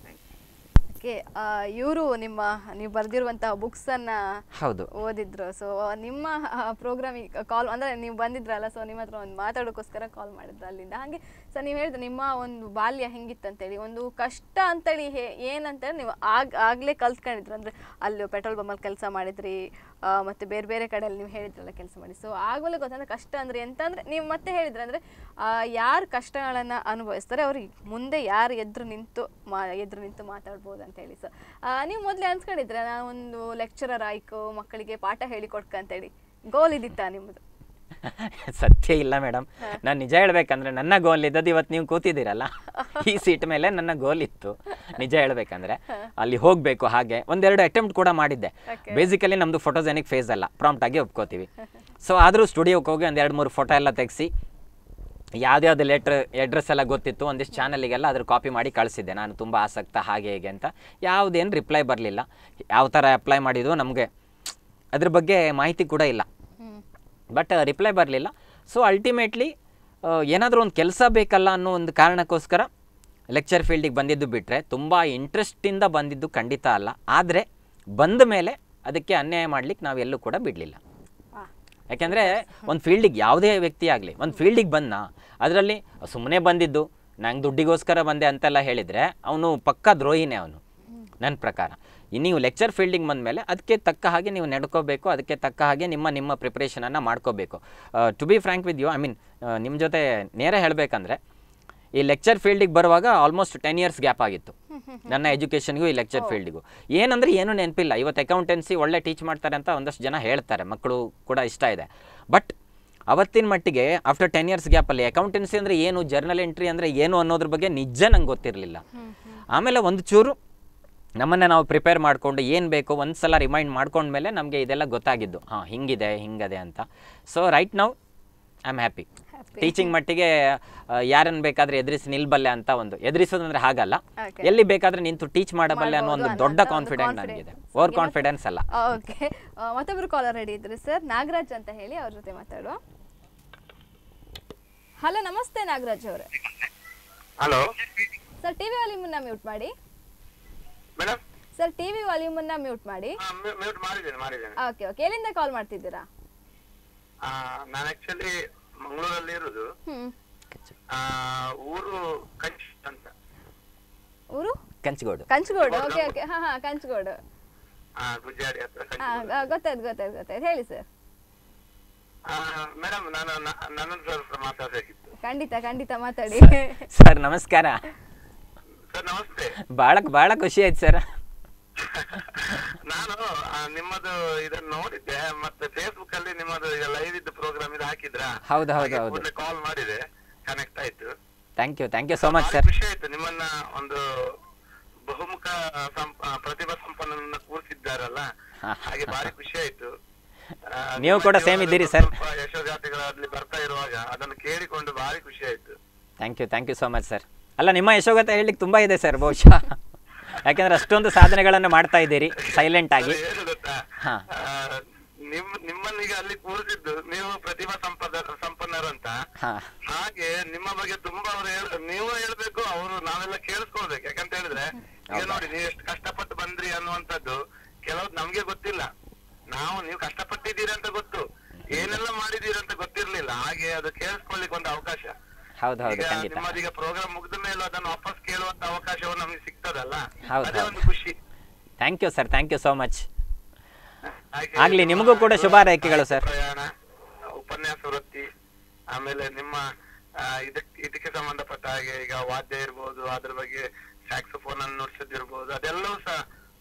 okay ಇವರು ನಿಮ್ಮ ನೀವು ಬರೆದಿರುವಂತಹ ಬುಕ್ಸನ್ನು ಹೌದು ಓದಿದ್ರು ಸೊ ನಿಮ್ಮ ಪ್ರೋಗ್ರಾಮಿಗೆ ಕಾಲ್ ಅಂದರೆ ನೀವು ಬಂದಿದ್ರಲ್ಲ ಸೊ ನಿಮ್ಮ ಹತ್ರ ಒಂದು ಮಾತಾಡೋಕ್ಕೋಸ್ಕರ ಕಾಲ್ ಮಾಡಿದ್ರು ಅಲ್ಲಿಂದ ಹಾಗೆ ಸರ್ ನೀವು ಹೇಳಿದ್ರೆ ನಿಮ್ಮ ಒಂದು ಬಾಲ್ಯ ಹೆಂಗಿತ್ತಂತೇಳಿ ಒಂದು ಕಷ್ಟ ಅಂತೇಳಿ ಹೇ ಏನಂತೇಳಿ ನೀವು ಆಗ ಆಗಲೇ ಕಲ್ತ್ಕೊಂಡಿದ್ರು ಅಂದರೆ ಅಲ್ಲಿ ಪೆಟ್ರೋಲ್ ಬಂಬಲ್ಲಿ ಕೆಲಸ ಮಾಡಿದ್ರಿ ಆ, ಮತ್ತೆ ಬೇರೆ ಬೇರೆ ಕಡೆಯಲ್ಲಿ ನೀವು ಹೇಳಿದ್ರಲ್ಲ ಕೆಲಸ ಮಾಡಿ ಸೊ ಆಗಲೇ ಗೊತ್ತಂದ್ರೆ ಕಷ್ಟ ಅಂದರೆ ಎಂತ ಅಂದರೆ ನೀವು ಮತ್ತೆ ಹೇಳಿದ್ರೆ ಅಂದರೆ ಯಾರು ಕಷ್ಟಗಳನ್ನು ಅನುಭವಿಸ್ತಾರೆ ಅವ್ರಿಗೆ ಮುಂದೆ ಯಾರು ಎದುರು ನಿಂತು ಮಾ ಎದುರು ನಿಂತು ಮಾತಾಡ್ಬೋದು ಅಂತ ಹೇಳಿ ಸೊ ನೀವು ಮೊದಲೇ ಅನ್ಸ್ಕೊಂಡಿದ್ರೆ ನಾನು ಒಂದು ಲೆಕ್ಚರರ್ ಆಯ್ಕು ಮಕ್ಕಳಿಗೆ ಪಾಠ ಹೇಳಿಕೊಡ್ಕ ಅಂತೇಳಿ ಗೋಲ್ ಇದ್ದಿತ್ತಾ ನಿಮ್ಮದು ಸತ್ಯ ಇಲ್ಲ ಮೇಡಮ್ ನಾನು ನಿಜ ಹೇಳ್ಬೇಕಂದ್ರೆ ನನ್ನ ಗೋಲ್ ಇದ್ದದ್ದು ಇವತ್ತು ನೀವು ಕೂತಿದ್ದೀರಲ್ಲ ಈ ಸೀಟ್ ಮೇಲೆ ನನ್ನ ಗೋಲ್ ಇತ್ತು ನಿಜ ಹೇಳ್ಬೇಕಂದ್ರೆ ಅಲ್ಲಿ ಹೋಗಬೇಕು ಹಾಗೆ ಒಂದೆರಡು ಅಟೆಂಪ್ಟ್ ಕೂಡ ಮಾಡಿದ್ದೆ Okay. ಬೇಸಿಕಲಿ ನಮ್ಮದು ಫೋಟೋಜೆನಿಕ್ ಫೇಸ್ ಅಲ್ಲ ಪ್ರಾಂಪ್ಟ್ ಆಗಿ ಒಪ್ಕೋತೀವಿ ಸೊ ಆದರೂ ಸ್ಟುಡಿಯೋಕ್ಕೆ ಹೋಗಿ ಒಂದು ಎರಡು ಮೂರು ಫೋಟೋ ಎಲ್ಲ ತೆಗೆಸಿ ಯಾವ್ದ್ಯಾವ್ದು ಲೆಟ್ರ್ ಅಡ್ರೆಸ್ ಎಲ್ಲ ಗೊತ್ತಿತ್ತು ಒಂದಿಷ್ಟು ಚಾನಲಿಗೆಲ್ಲ ಅದ್ರ ಕಾಪಿ ಮಾಡಿ ಕಳಿಸಿದ್ದೆ ನಾನು ತುಂಬ ಆಸಕ್ತ ಹಾಗೆ ಹೇಗೆ ಅಂತ ಯಾವುದೇನು ರಿಪ್ಲೈ ಬರಲಿಲ್ಲ ಯಾವ ಥರ ಅಪ್ಲೈ ಮಾಡಿದ್ವು ನಮಗೆ ಅದ್ರ ಬಗ್ಗೆ ಮಾಹಿತಿ ಕೂಡ ಇಲ್ಲ ಬಟ್ ರಿಪ್ಲೈ ಬರಲಿಲ್ಲ ಸೊ ಅಲ್ಟಿಮೇಟ್ಲಿ ಏನಾದರೂ ಒಂದು ಕೆಲಸ ಬೇಕಲ್ಲ ಅನ್ನೋ ಒಂದು ಕಾರಣಕ್ಕೋಸ್ಕರ ಲೆಕ್ಚರ್ ಫೀಲ್ಡಿಗೆ ಬಂದಿದ್ದು ಬಿಟ್ಟರೆ ತುಂಬ ಇಂಟ್ರೆಸ್ಟಿಂದ ಬಂದಿದ್ದು ಖಂಡಿತ ಅಲ್ಲ ಆದರೆ ಬಂದ ಮೇಲೆ ಅದಕ್ಕೆ ಅನ್ಯಾಯ ಮಾಡ್ಲಿಕ್ಕೆ ನಾವೆಲ್ಲೂ ಕೂಡ ಬಿಡಲಿಲ್ಲ ವಾ ಯಾಕೆಂದರೆ ಒಂದು ಫೀಲ್ಡಿಗೆ ಯಾವುದೇ ವ್ಯಕ್ತಿ ಆಗಲಿ ಒಂದು ಫೀಲ್ಡಿಗೆ ಬಂದ ಅದರಲ್ಲಿ ಸುಮ್ಮನೆ ಬಂದಿದ್ದು ನಂಗೆ ದುಡ್ಡಿಗೋಸ್ಕರ ಬಂದೆ ಅಂತೆಲ್ಲ ಹೇಳಿದರೆ ಅವನು ಪಕ್ಕಾ ದ್ರೋಹಿನೇ ಅವನು ನನ್ನ ಪ್ರಕಾರ ಇನ್ನು ನೀವು ಲೆಕ್ಚರ್ ಫೀಲ್ಡಿಗೆ ಬಂದಮೇಲೆ ಅದಕ್ಕೆ ತಕ್ಕ ಹಾಗೆ ನೀವು ನಡ್ಕೋಬೇಕು ಅದಕ್ಕೆ ತಕ್ಕ ಹಾಗೆ ನಿಮ್ಮ ನಿಮ್ಮ ಪ್ರಿಪ್ರೇಷನನ್ನು ಮಾಡ್ಕೋಬೇಕು to be frank with you I mean ನಿಮ್ಮ ಜೊತೆ ನೇರ ಹೇಳಬೇಕಂದ್ರೆ ಈ ಲೆಕ್ಚರ್ ಫೀಲ್ಡಿಗೆ ಬರುವಾಗ ಆಲ್ಮೋಸ್ಟ್ ಟೆನ್ ಇಯರ್ಸ್ ಗ್ಯಾಪ್ ಆಗಿತ್ತು ನನ್ನ ಎಜುಕೇಷನ್ಗೂ ಈ ಲೆಕ್ಚರ್ ಫೀಲ್ಡಿಗೂ ಏನಂದ್ರೆ ಏನೂ ನೆನಪಿಲ್ಲ ಇವತ್ತು ಅಕೌಂಟೆನ್ಸಿ ಒಳ್ಳೆ ಟೀಚ್ ಮಾಡ್ತಾರೆ ಅಂತ ಒಂದಷ್ಟು ಜನ ಹೇಳ್ತಾರೆ ಮಕ್ಕಳು ಕೂಡ ಇಷ್ಟ ಇದೆ ಬಟ್ ಅವತ್ತಿನ ಮಟ್ಟಿಗೆ ಆಫ್ಟರ್ ಟೆನ್ ಇಯರ್ಸ್ ಗ್ಯಾಪಲ್ಲಿ ಅಕೌಂಟೆನ್ಸಿ ಅಂದರೆ ಏನು ಜರ್ನಲ್ ಎಂಟ್ರಿ ಅಂದರೆ ಏನು ಅನ್ನೋದ್ರ ಬಗ್ಗೆ ನಿಜ ನಂಗೆ ಗೊತ್ತಿರಲಿಲ್ಲ ಆಮೇಲೆ ಒಂದು ಚೂರು ನಮ್ಮನ್ನು ನಾವು ಪ್ರಿಪೇರ್ ಮಾಡಿಕೊಂಡು ಏನು ಬೇಕು ಒಂದು ಸಲ ರಿಮೈಂಡ್ ಮಾಡ್ಕೊಂಡ್ಮೇಲೆ ನಮಗೆ ಇದೆಲ್ಲ ಗೊತ್ತಾಗಿದ್ದು ಹಾಂ ಹಿಂಗಿದೆ ಹಿಂಗದೆ ಅಂತ ಸೊ ರೈಟ್ ನಾವು ಐ ಆಮ್ ಹ್ಯಾಪಿ ಟೀಚಿಂಗ್ ಮಟ್ಟಿಗೆ ಯಾರನ್ನು ಬೇಕಾದ್ರೆ ಎದುರಿಸಿ ನಿಲ್ಬಲ್ಲೆ ಅಂತ ಒಂದು ಎದುರಿಸೋದಂದ್ರೆ ಹಾಗಲ್ಲ Okay. ಎಲ್ಲಿ ಬೇಕಾದ್ರೆ ನಿಂತು ಟೀಚ್ ಮಾಡಬಲ್ಲೆ ಅನ್ನೋ ಒಂದು ಮಾಡ್ಬೋದು ದೊಡ್ಡ ಅನ್ನೋ ಒಂದು ಕಾನ್ಫಿಡೆಂಟ್ confidence. ನನಗಿದೆ ಓವರ್ ಕಾನ್ಫಿಡೆನ್ಸ್ ಅಲ್ಲ ಓಕೆ ಮತ್ತೊಬ್ರು ಕಾಲರ್ ರೆಡಿ ಇದ್ರು ಸರ್ ನಾಗರಾಜ್ ಅಂತ ಹೇಳಿ ಅವ್ರ ಜೊತೆ ಮಾತಾಡುವ ಹಲೋ ನಮಸ್ತೆ ನಾಗರಾಜ್ ಅವರೇ ಹಲೋ ಸರ್ ಟಿವಿ ವಾಲ್ಯೂಮನ್ನ ಮ್ಯೂಟ್ ಮಾಡಿ ಮೇಡಮ್ ಸರ್ ಟಿವಿ ವಾಲ್ಯೂಮನ್ನ ಮ್ಯೂಟ್ ಮಾಡಿ ಮ್ಯೂಟ್ ಮಾಡಿದ್ದೇನೆ ಮಾಡಿದ್ದೇನೆ ಓಕೆ ಓಕೆ ಎಲ್ಲಿಂದ ಕಾಲ್ ಮಾಡ್ತಿದ್ದೀರಾ ಆ, ನಾನು ಆಕ್ಚುಲಿ ಮಂಗಳೂರಲ್ಲಿ ಇರುದು ಹ್ಮ್ ಆ, ಊರು ಕಂಚ್ ಅಂತ ಊರು ಕಂಚಿಗೋಡು ಕಂಚಗೋಡು ಓಕೆ ಓಕೆ ಹಾ ಹಾ ಕಂಚಗೋಡು ಆ, ಗುಜ್ಜಾಡಿ ಹತ್ರ ಹಾ ಕಂಚಿಗೋಡು. ಆ, ಗೊತ್ತಾಯ್ತು ಗೊತ್ತಾಯ್ತು ಗೊತ್ತಾಯ್ತು ಹೇಳಿ ಸರ್ ಆ, ಮೇಡಮ್ ನಾನು ನ- ನನ್ನ ಹತ್ರ ಮಾತಾಡ್ಬೇಕಿತ್ತು ಖಂಡಿತ ಖಂಡಿತ ಮಾತಾಡಿ ಸರ್ ನಮಸ್ಕಾರ ಸರ್ ನಮಸ್ತೆ ಭಾಳ ಭಾಳ ಖುಷಿ ಆಯ್ತು ಸರ್ ನಾನು ಆ, ನಿಮ್ಮದು ಇದನ್ನ ನೋಡಿದ್ದೆ ಮತ್ತೆ ಫೇಸ್ಬುಕ್ ಅಲ್ಲಿ ನಿಮ್ಮದು ಲೈವ್ ಇದ್ದು ಪ್ರೋಗ್ರಾಮ್ ಇದು ಹಾಕಿದ್ರ ಹೌದು, ಹೌದು, ಹೌದು. ಕಾಲ್ ಮಾಡಿದೆ ಕನೆಕ್ಟ್ ಆಯ್ತು thank you thank you so much ಭಾರಿ ಸರ್ ಖುಷಿ ಆಯ್ತು ನಿಮ್ಮನ್ನ ಒಂದು ಬಹುಮುಖ ಸಂ- ಆ, ಪ್ರತಿಭಾ ಸಂಪನ್ನ ಕೂರಿಸಿದ್ದಾರಲ್ಲ ಹಾ. ಹಾಗೆ ಭಾರಿ ಖುಷಿ ಆಯ್ತು ಆ, ನೀವು ನಿಮ್ಮ ಕೂಡ same ಜೀವನದ ಇದ್ದೀರಿ sir. ಸ್ವಲ್ಪ ಯಶೋಗಾಥೆಗಳಲ್ಲಿ ಬರ್ತಾ ಇರುವಾಗ ಅದನ್ನು ಕೇಳಿಕೊಂಡು ಭಾರಿ ಖುಷಿ ಆಯ್ತು thank you thank you so much sir ಅಲ್ಲ ನಿಮ್ಮ ಯಶೋಗತ ಹೇಳಲಿಕ್ಕೆ ತುಂಬ ಇದೆ ಸರ್ ಬಹುಶಃ ಯಾಕೆಂದ್ರೆ ಅಷ್ಟೊಂದು ಸಾಧನೆಗಳನ್ನು ಮಾಡ್ತಾ ಇದ್ದೀರಿ ಸೈಲೆಂಟ್ ಆಗಿ ಅದು ಏನು ಗೊತ್ತಾ ಹಾ. ಆ, ನಿಮ್ ನಿಮ್ಮನ್ನೀಗ ಅಲ್ಲಿ ಕೂರಿಸಿದ್ದು ನೀವು ಪ್ರತಿಭಾ ಸಂಪದ ಸಂಪನ್ನರು ಅಂತ ಹಾಂ ಹಾಗೆ ನಿಮ್ಮ ಬಗ್ಗೆ ತುಂಬಾ ಅವ್ರು ಹೇಳ್ ನೀವು ಹೇಳ್ಬೇಕು ಅವರು ನಾವೆಲ್ಲ ಕೇಳಿಸ್ಕೊಳ್ಬೇಕು ಯಾಕಂತ ಹೇಳಿದ್ರೆ ಈಗ ನೋಡಿ ನೀವು ಎಷ್ಟು ಕಷ್ಟಪಟ್ಟು ಬಂದ್ರಿ ಅನ್ನುವಂಥದ್ದು ಕೆಲವ್ರು ನಮ್ಗೆ ಗೊತ್ತಿಲ್ಲ ನಾವು ನೀವು ಕಷ್ಟಪಟ್ಟಿದ್ದೀರಿ ಅಂತ ಗೊತ್ತು ಏನೆಲ್ಲ ಮಾಡಿದೀರಿ ಅಂತ ಗೊತ್ತಿರ್ಲಿಲ್ಲ ಹಾಗೆ ಅದು ಕೇಳಿಸ್ಕೊಳ್ಳಿಕ್ಕೆ ಒಂದು ಅವಕಾಶ ಹೌದು ಹೌದು ಈಗ ಖಂಡಿತ ನಿಮ್ಮದೀಗ ಪ್ರೋಗ್ರಾಮ್ ಮುಗಿದ ಮೇಲೆ ಅದನ್ನು ವಾಪಸ್ ಕೇಳುವಂತ ಅವಕಾಶವು ನಮ್ಗೆ ಸಿಗ್ತದಲ್ಲ ಹೌದು, ಅದೇ ಹೌದು. ಒಂದು ಖುಷಿ thank you sir thank you so much ಹಾಗೆ ಆಗ್ಲಿ, ನಿಮ್ಮ ನಿಮಗೂ ಕೂಡ ಶುಭ ಹಾರೈಕೆಗಳು ಸರ್. ಪ್ರಯಾಣ ಉಪನ್ಯಾಸ ವೃತ್ತಿ ಆಮೇಲೆ ನಿಮ್ಮ ಆ, ಇದಕ್ ಇದಕ್ಕೆ ಸಂಬಂಧಪಟ್ಟ ಹಾಗೆ ಈಗ ವಾದ್ಯ ಇರ್ಬೋದು ಅದ್ರ ಬಗ್ಗೆ ಸ್ಯಾಕ್ಸೋಫೋನ್ ಅನ್ನು ನುಡ್ಸೋದಿರ್ಬೋದು ಅದೆಲ್ಲವೂ ಸಹ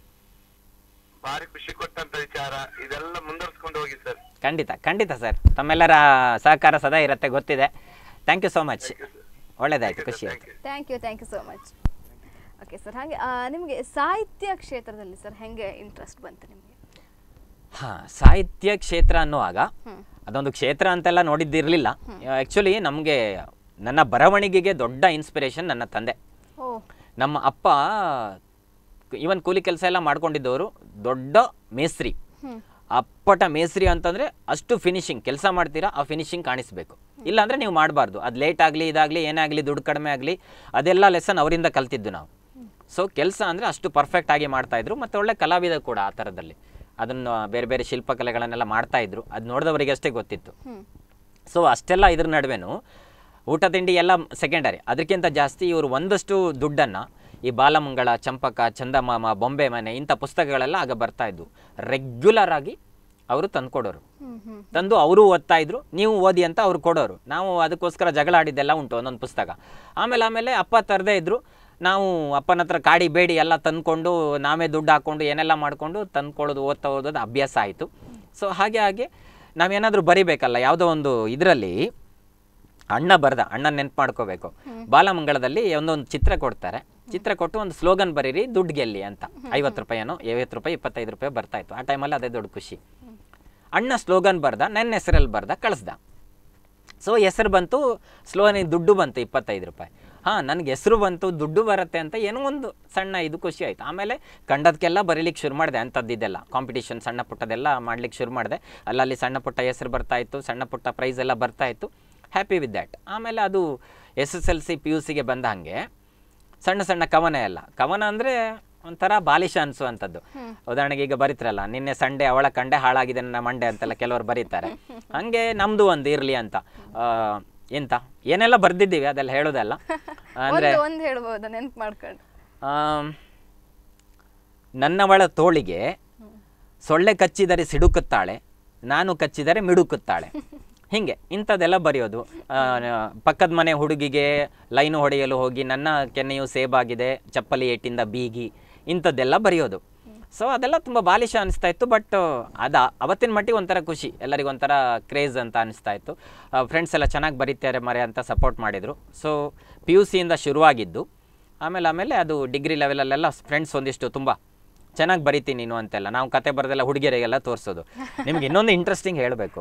ಭಾರಿ ಖುಷಿ ಕೊಟ್ಟಂತ ವಿಚಾರ ಇದೆಲ್ಲ ಮುಂದುವರ್ಸ್ಕೊಂಡು ಹೋಗಿ ಸರ್ ಖಂಡಿತ ಖಂಡಿತ ಸರ್ ತಮ್ಮೆಲ್ಲರ ಸಹಕಾರ ಸದಾ ಇರುತ್ತೆ ಗೊತ್ತಿದೆ ಥ್ಯಾಂಕ್ ಯು ಸೋ ಮಚ್ ಒಳ್ಳೇದಾಯ್ತು ಖುಷಿ ಆಯ್ತು thank you thank you so much okay sir ಹಾಗೆ ಆ, ನಿಮಗೆ ಸಾಹಿತ್ಯ ಕ್ಷೇತ್ರದಲ್ಲಿ ಸರ್ ಹೆಂಗೆ ಇಂಟ್ರೆಸ್ಟ್ ಬಂತು ನಿಮಗೆ ಹಾ ಸಾಹಿತ್ಯ ಕ್ಷೇತ್ರ ಅನ್ನುವಾಗ ಹ್ಮ್. ಅದೊಂದು ಕ್ಷೇತ್ರ ಅಂತೆಲ್ಲ ನೋಡಿದ್ದಿರಲಿಲ್ಲ ಆ್ಯಕ್ಚುಲಿ ನಮಗೆ ನನ್ನ ಬರವಣಿಗೆಗೆ ದೊಡ್ಡ ಇನ್ಸ್ಪಿರೇಷನ್ ನನ್ನ ತಂದೆ ಓ ನಮ್ಮ ಅಪ್ಪ ಈವನ್ ಕೂಲಿ ಕೆಲಸ ಎಲ್ಲ ಮಾಡ್ಕೊಂಡಿದ್ದವರು ದೊಡ್ಡ ಮೇಸ್ತ್ರಿ ಹ್ಮ್. ಅಪ್ಪಟ ಮೇಸ್ತ್ರಿ ಅಂತಂದ್ರೆ ಅಷ್ಟು ಫಿನಿಶಿಂಗ್ ಕೆಲಸ ಮಾಡ್ತೀರಾ ಆ ಫಿನಿಶಿಂಗ್ ಕಾಣಿಸ್ಬೇಕು ಇಲ್ಲಾಂದ್ರೆ ನೀವು ಮಾಡಬಾರ್ದು ಅದು ಲೇಟ್ ಆಗಲಿ ಇದಾಗಲಿ ಏನೇ ಆಗಲಿ ದುಡ್ಡು ಕಡಿಮೆ ಆಗಲಿ ಅದೆಲ್ಲ ಲೆಸನ್ ಅವರಿಂದ ಕಲ್ತಿದ್ದು ನಾವು ಸೊ ಕೆಲಸ ಅಂದರೆ ಅಷ್ಟು ಪರ್ಫೆಕ್ಟ್ ಆಗಿ ಮಾಡ್ತಾ ಇದ್ರು ಮತ್ತು ಒಳ್ಳೆ ಕಲಾವಿದ ಕೂಡ ಆ ಥರದಲ್ಲಿ ಅದನ್ನು ಬೇರೆ ಬೇರೆ ಶಿಲ್ಪಕಲೆಗಳನ್ನೆಲ್ಲ ಮಾಡ್ತಾ ಇದ್ರು ಅದು ನೋಡಿದವರಿಗೆ ಅಷ್ಟೇ ಗೊತ್ತಿತ್ತು ಹ್ಮ್. ಸೊ ಅಷ್ಟೆಲ್ಲ ಇದ್ರ ನಡುವೆನೂ ಊಟ ತಿಂಡಿ ಎಲ್ಲ ಸೆಕೆಂಡರಿ ಅದಕ್ಕಿಂತ ಜಾಸ್ತಿ ಇವರು ಒಂದಷ್ಟು ದುಡ್ಡನ್ನು ಈ ಬಾಲಮಂಗಳ ಚಂಪಕ ಚಂದಮಾಮ ಬೊಂಬೆ ಮನೆ ಇಂಥ ಪುಸ್ತಕಗಳೆಲ್ಲ ಆಗ ಬರ್ತಾ ಇದ್ವು ರೆಗ್ಯುಲರ್ ಆಗಿ ಅವರು ತಂದ್ಕೊಡೋರು ಹ್ಮ್ ಹ್ಮ್ ತಂದು ಅವರು ಓದ್ತಾ ಇದ್ರು ನೀವು ಓದಿ ಅಂತ ಅವ್ರು ಕೊಡೋರು ನಾವು ಅದಕ್ಕೋಸ್ಕರ ಜಗಳ ಆಡಿದ್ದೆಲ್ಲ ಉಂಟು ಒಂದೊಂದು ಪುಸ್ತಕ ಆಮೇಲೆ ಆಮೇಲೆ ಅಪ್ಪ ತರದೇ ಇದ್ರು ನಾವು ಅಪ್ಪನ ಹತ್ರ ಕಾಡಿ ಬೇಡಿ ಎಲ್ಲ ತಂದ್ಕೊಂಡು ನಾವೇ ದುಡ್ಡು ಹಾಕ್ಕೊಂಡು ಏನೆಲ್ಲ ಮಾಡಿಕೊಂಡು ತಂದ್ಕೊಳ್ಳೋದು ಓದ್ತಾ ಓದೋದು ಅಭ್ಯಾಸ ಆಯಿತು ಸೊ ಹಾಗೆ ಹಾಗೆ ನಾವೇನಾದರೂ ಬರಿಬೇಕಲ್ಲ ಯಾವುದೋ ಒಂದು ಇದರಲ್ಲಿ ಅಣ್ಣ ಬರ್ದ ಅಣ್ಣ ನೆನ್ಪು ಮಾಡ್ಕೋಬೇಕು ಬಾಲಮಂಗಳದಲ್ಲಿ ಒಂದೊಂದು ಚಿತ್ರ ಕೊಡ್ತಾರೆ ಚಿತ್ರ ಕೊಟ್ಟು ಒಂದು ಸ್ಲೋಗನ್ ಬರೀರಿ ದುಡ್ಡು ಗೆಲ್ಲಿ ಅಂತ ಐವತ್ತು ರೂಪಾಯಿನೋ ಐವತ್ತು ರೂಪಾಯಿ ಇಪ್ಪತ್ತೈದು ರೂಪಾಯಿ ಬರ್ತಾ ಇತ್ತು ಆ ಟೈಮಲ್ಲಿ ಅದೇ ದೊಡ್ಡ ಖುಷಿ ಅಣ್ಣ ಸ್ಲೋಗನ್ ಬರ್ದ ನನ್ನ ಹೆಸರಲ್ಲಿ ಬರ್ದ ಕಳಿಸ್ದ ಸೊ ಹೆಸರು ಬಂತು ಸ್ಲೋನಿ ದುಡ್ಡು ಬಂತು ಇಪ್ಪತ್ತೈದು ರೂಪಾಯಿ ಹಾಂ ನನಗೆ ಹೆಸರು ಬಂತು ದುಡ್ಡು ಬರುತ್ತೆ ಅಂತ ಏನೋ ಒಂದು ಸಣ್ಣ ಇದು ಖುಷಿ ಆಯಿತು ಆಮೇಲೆ ಕಂಡದಕ್ಕೆಲ್ಲ ಬರೀಲಿಕ್ಕೆ ಶುರು ಮಾಡಿದೆ ಅಂಥದ್ದಿದ್ದೆಲ್ಲ ಕಾಂಪಿಟೇಷನ್ ಸಣ್ಣ ಪುಟ್ಟದೆಲ್ಲ ಮಾಡ್ಲಿಕ್ಕೆ ಶುರು ಮಾಡಿದೆ ಅಲ್ಲಲ್ಲಿ ಸಣ್ಣ ಪುಟ್ಟ ಹೆಸರು ಬರ್ತಾ ಇತ್ತು ಸಣ್ಣ ಪುಟ್ಟ ಪ್ರೈಸ್ ಎಲ್ಲ ಬರ್ತಾ ಇತ್ತು ಹ್ಯಾಪಿ ವಿತ್ ದ್ಯಾಟ್ ಆಮೇಲೆ ಅದು S S L C P U ಸಿಗೆ ಬಂದ ಹಾಗೆ ಸಣ್ಣ ಸಣ್ಣ ಕವನ ಎಲ್ಲ ಕವನ ಅಂದರೆ ಒಂಥರ ಬಾಲಿಶ ಅನಿಸುವಂಥದ್ದು ಉದಾಹರಣೆಗೆ ಈಗ ಬರೀತಾರಲ್ಲ ನಿನ್ನೆ ಸಂಡೆ ಅವಳ ಕಂಡೆ ಹಾಳಾಗಿದೆ ನನ್ನ ಮಂಡೆ ಅಂತೆಲ್ಲ ಕೆಲವರು ಬರೀತಾರೆ ಹಂಗೆ ನಮ್ದು ಒಂದು ಇರಲಿ ಅಂತ ಆ, ಎಂತ ಏನೆಲ್ಲ ಬರ್ದಿದ್ದೀವಿ ಅದೆಲ್ಲ ಹೇಳೋದಲ್ಲ ಅಂದರೆ ಒಂದು ಒಂದು ಹೇಳ್ಬೋದಾ ನೆನ್ಪು ಮಾಡ್ಕೊಂಡು ಆಮ್, ನನ್ನವಳ ತೋಳಿಗೆ ಸೊಳ್ಳೆ ಕಚ್ಚಿದರೆ ಸಿಡುಕುತ್ತಾಳೆ ನಾನು ಕಚ್ಚಿದರೆ ಮಿಡುಕುತ್ತಾಳೆ ಹಿಂಗೆ ಇಂಥದ್ದೆಲ್ಲ ಬರೆಯೋದು ಆ, ನ- ಪಕ್ಕದ ಮನೆ ಹುಡುಗಿಗೆ ಲೈನು ಹೊಡೆಯಲು ಹೋಗಿ ನನ್ನ ಕೆನ್ನೆಯು ಸೇಬಾಗಿದೆ ಚಪ್ಪಲಿ ಏಟಿಂದ ಬೀಗಿ ಇಂಥದ್ದೆಲ್ಲ ಬರೆಯೋದು ಸೊ ಅದೆಲ್ಲ ತುಂಬ ಬಾಲಿಶ ಅನಿಸ್ತಾ ಇತ್ತು ಬಟ್ ಅದ ಅವತ್ತಿನ ಮಟ್ಟಿಗೆ ಒಂಥರ ಖುಷಿ ಎಲ್ಲರಿಗೂ ಒಂಥರ ಕ್ರೇಜ್ ಅಂತ ಅನಿಸ್ತಾ ಇತ್ತು ಫ್ರೆಂಡ್ಸ್ ಎಲ್ಲ ಚೆನ್ನಾಗಿ ಬರೀತಾರೆ ಮರೆ ಅಂತ ಸಪೋರ್ಟ್ ಮಾಡಿದರು ಸೊ ಪಿ ಯು ಸಿಯಿಂದ ಶುರುವಾಗಿದ್ದು ಆಮೇಲೆ ಆಮೇಲೆ ಅದು ಡಿಗ್ರಿ ಲೆವೆಲಲ್ಲೆಲ್ಲ ಫ್ರೆಂಡ್ಸ್ ಒಂದಿಷ್ಟು ತುಂಬ ಚೆನ್ನಾಗಿ ಬರಿತೀನಿ ನೀನು ಅಂತೆಲ್ಲ ನಾವು ಕತೆ ಬರೆದೆಲ್ಲ ಹುಡುಗಿಯರಿಗೆಲ್ಲ ತೋರಿಸೋದು ನಿಮ್ಗೆ ಇನ್ನೊಂದು ಇಂಟ್ರೆಸ್ಟಿಂಗ್ ಹೇಳಬೇಕು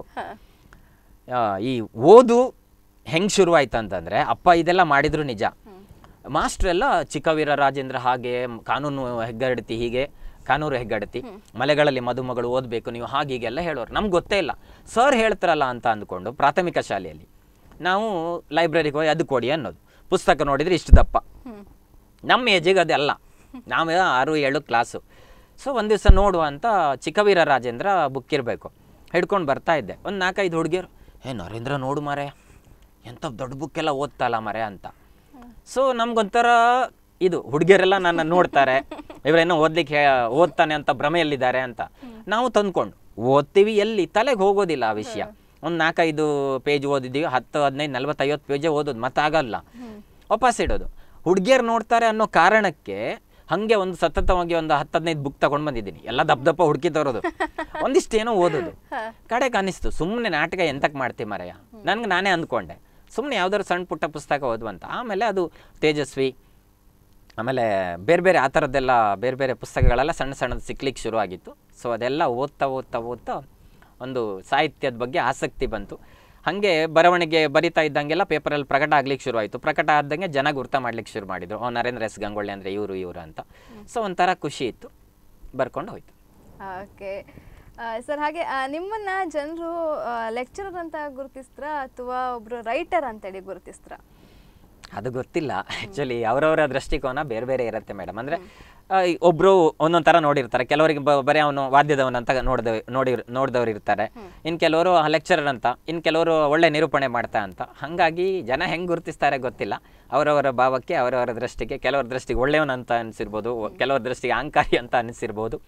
ಈ ಓದು ಹೆಂಗೆ ಶುರುವಾಯ್ತು ಅಂತಂದರೆ ಅಪ್ಪ ಇದೆಲ್ಲ ಮಾಡಿದ್ರು ನಿಜ ಮಾಸ್ಟ್ರ್ ಎಲ್ಲ ಚಿಕ್ಕವೀರ ರಾಜೇಂದ್ರ ಹಾಗೆ ಮ್, ಕಾನೂನು ಹೆಗ್ಗಡತಿ ಹೀಗೆ ಕಾನೂರು ಹೆಗ್ಗಡತಿ ಮಲೆಗಳಲ್ಲಿ ಮದುಮಗಳು ಓದಬೇಕು ನೀವು ಹಾಗೆ ಹೀಗೆಲ್ಲ ಹೇಳೋರು ನಮ್ಗೆ ಗೊತ್ತೇ ಇಲ್ಲ ಸರ್ ಹೇಳ್ತಾರಲ್ಲ ಅಂತ ಅಂದ್ಕೊಂಡು ಪ್ರಾಥಮಿಕ ಶಾಲೆಯಲ್ಲಿ ನಾವು ಲೈಬ್ರರಿಗೆ ಹೋಗಿ ಅದು ಕೊಡಿ ಅನ್ನೋದು ಪುಸ್ತಕ ನೋಡಿದರೆ ಇಷ್ಟು ದಪ್ಪ ನಮ್ಮ ಏಜಿಗೆ ಅದೆಲ್ಲ ನಾವು ಆರು ಏಳು ಕ್ಲಾಸು ಸೊ ಒಂದು ದಿವಸ ನೋಡುವ ಅಂತ ಚಿಕ್ಕವೀರ ರಾಜೇಂದ್ರ ಬುಕ್ ಇರಬೇಕು ಹಿಡ್ಕೊಂಡು ಬರ್ತಾ ಇದ್ದೆ ಒಂದು ನಾಲ್ಕೈದು ಹುಡುಗಿಯರು ಏ ನರೇಂದ್ರ ನೋಡು ಮಾರೆ ಎಂಥ ದೊಡ್ಡ ಬುಕ್ಕೆಲ್ಲ ಓದ್ತಲ್ಲ ಮರೆ ಅಂತ ಸೊ ನಮ್ಗೊಂಥರ ಇದು ಹುಡುಗಿಯರೆಲ್ಲ ನನ್ನ ನೋಡ್ತಾರೆ ಇವರೇನೋ ಓದ್ಲಿಕ್ಕೆ ಹೇ- ಓದ್ತಾನೆ ಅಂತ ಭ್ರಮೆಯಲ್ಲಿದ್ದಾರೆ ಅಂತ ನಾವು ತಂದ್ಕೊಂಡು ಓದ್ತೀವಿ ಎಲ್ಲಿ ತಲೆಗೆ ಹೋಗೋದಿಲ್ಲ ಆ ವಿಷಯ ಒಂದು ನಾಲ್ಕೈದು ಪೇಜ್ ಓದಿದ್ದೀವಿ ಹತ್ತು ಹದಿನೈದು ನಲ್ವತ್ತೈವತ್ತು ಪೇಜೇ ಓದೋದು ಮತ್ತೆ ಆಗಲ್ಲ ವಾಪಸ್ ಇಡೋದು ಹುಡುಗಿಯರು ನೋಡ್ತಾರೆ ಅನ್ನೋ ಕಾರಣಕ್ಕೆ ಹಾಗೆ ಒಂದು ಸತತವಾಗಿ ಒಂದು ಹತ್ತು ಹದಿನೈದು ಬುಕ್ ತಗೊಂಡು ಬಂದಿದ್ದೀನಿ ಎಲ್ಲ ದಪ್ಪ ದಪ್ಪ ಹುಡುಕಿ ತರೋದು ಒಂದಿಷ್ಟು ಏನೋ ಓದೋದು ಕಡೆಗೆ ಅನಿಸ್ತು ಸುಮ್ಮನೆ ನಾಟಕ ಎಂತಕ್ಕೆ ಮಾಡ್ತೀವಿ ಮರೆಯ ನನ್ಗೆ ನಾನೇ ಅಂದ್ಕೊಂಡೆ ಸುಮ್ಮನೆ ಯಾವ್ದಾದ್ರು ಸಣ್ಣ ಪುಟ್ಟ ಪುಸ್ತಕ ಓದುವಂತ ಆಮೇಲೆ ಅದು ತೇಜಸ್ವಿ ಆಮೇಲೆ ಬೇರೆ ಬೇರೆ ಆ ಥರದ್ದೆಲ್ಲ ಬೇರೆ ಬೇರೆ ಪುಸ್ತಕಗಳೆಲ್ಲ ಸಣ್ಣ ಸಣ್ಣದು ಸಿಕ್ಲಿಕ್ಕೆ ಶುರುವಾಗಿತ್ತು ಸೊ ಅದೆಲ್ಲ ಓದ್ತಾ ಓದ್ತಾ ಓದ್ತಾ ಒಂದು ಸಾಹಿತ್ಯದ ಬಗ್ಗೆ ಆಸಕ್ತಿ ಬಂತು ಹಾಗೆ ಬರವಣಿಗೆ ಬರಿತಾ ಇದ್ದಂಗೆಲ್ಲ ಪೇಪರಲ್ಲಿ ಪ್ರಕಟ ಆಗ್ಲಿಕ್ಕೆ ಶುರುವಾಯಿತು ಪ್ರಕಟ ಆದಂಗೆ ಜನ ಗುರ್ತ ಮಾಡ್ಲಿಕ್ಕೆ ಶುರು ಮಾಡಿದ್ರು ಓ ನರೇಂದ್ರ ಎಸ್ ಗಂಗೊಳ್ಳಿ ಅಂದರೆ ಇವರು ಇವರು ಅಂತ ಸೊ ಒಂಥರ ಖುಷಿ ಇತ್ತು ಬರ್ಕೊಂಡು ಹೋಯ್ತು ಓಕೆ ಸರ್ ಹಾಗೆ ಆ, ನಿಮ್ಮನ್ನ ಜನರು ಲೆಕ್ಚರರ್ ಅಂತ ಗುರುತಿಸ್ತಾರ ಅಥವಾ ಒಬ್ರು ರೈಟರ್ ಅಂತೇಳಿ ಗುರುತಿಸ್ತಾರ ಅದು ಗೊತ್ತಿಲ್ಲ ಆ್ಯಕ್ಚುಲಿ ಅವರವರ ದೃಷ್ಟಿಕೋನ ಬೇರೆ ಬೇರೆ ಇರುತ್ತೆ ಮೇಡಮ್ ಅಂದರೆ ಒಬ್ಬರು ಒಂದೊಂದು ಥರ ನೋಡಿರ್ತಾರೆ ಕೆಲವರಿಗೆ ಬ ಬರೀ ಅವನು ವಾದ್ಯದವನಂತ ನೋಡ್ದ ನೋಡಿ ನೋಡಿದವ್ರು ಇರ್ತಾರೆ ಇನ್ನು ಕೆಲವರು ಲೆಕ್ಚರರ್ ಅಂತ ಇನ್ನು ಕೆಲವರು ಒಳ್ಳೆ ನಿರೂಪಣೆ ಮಾಡ್ತಾ ಅಂತ ಹಾಗಾಗಿ ಜನ ಹೆಂಗೆ ಗುರುತಿಸ್ತಾರೆ ಗೊತ್ತಿಲ್ಲ ಅವರವರ ಭಾವಕ್ಕೆ ಅವರವರ ದೃಷ್ಟಿಗೆ ಕೆಲವರ ದೃಷ್ಟಿಗೆ ಒಳ್ಳೆಯವನು ಅಂತ ಅನಿಸಿರ್ಬೋದು ಕೆಲವರ ದೃಷ್ಟಿಗೆ ಅಹಂಕಾರಿ ಅಂತ ಅನಿಸಿರ್ಬೋದು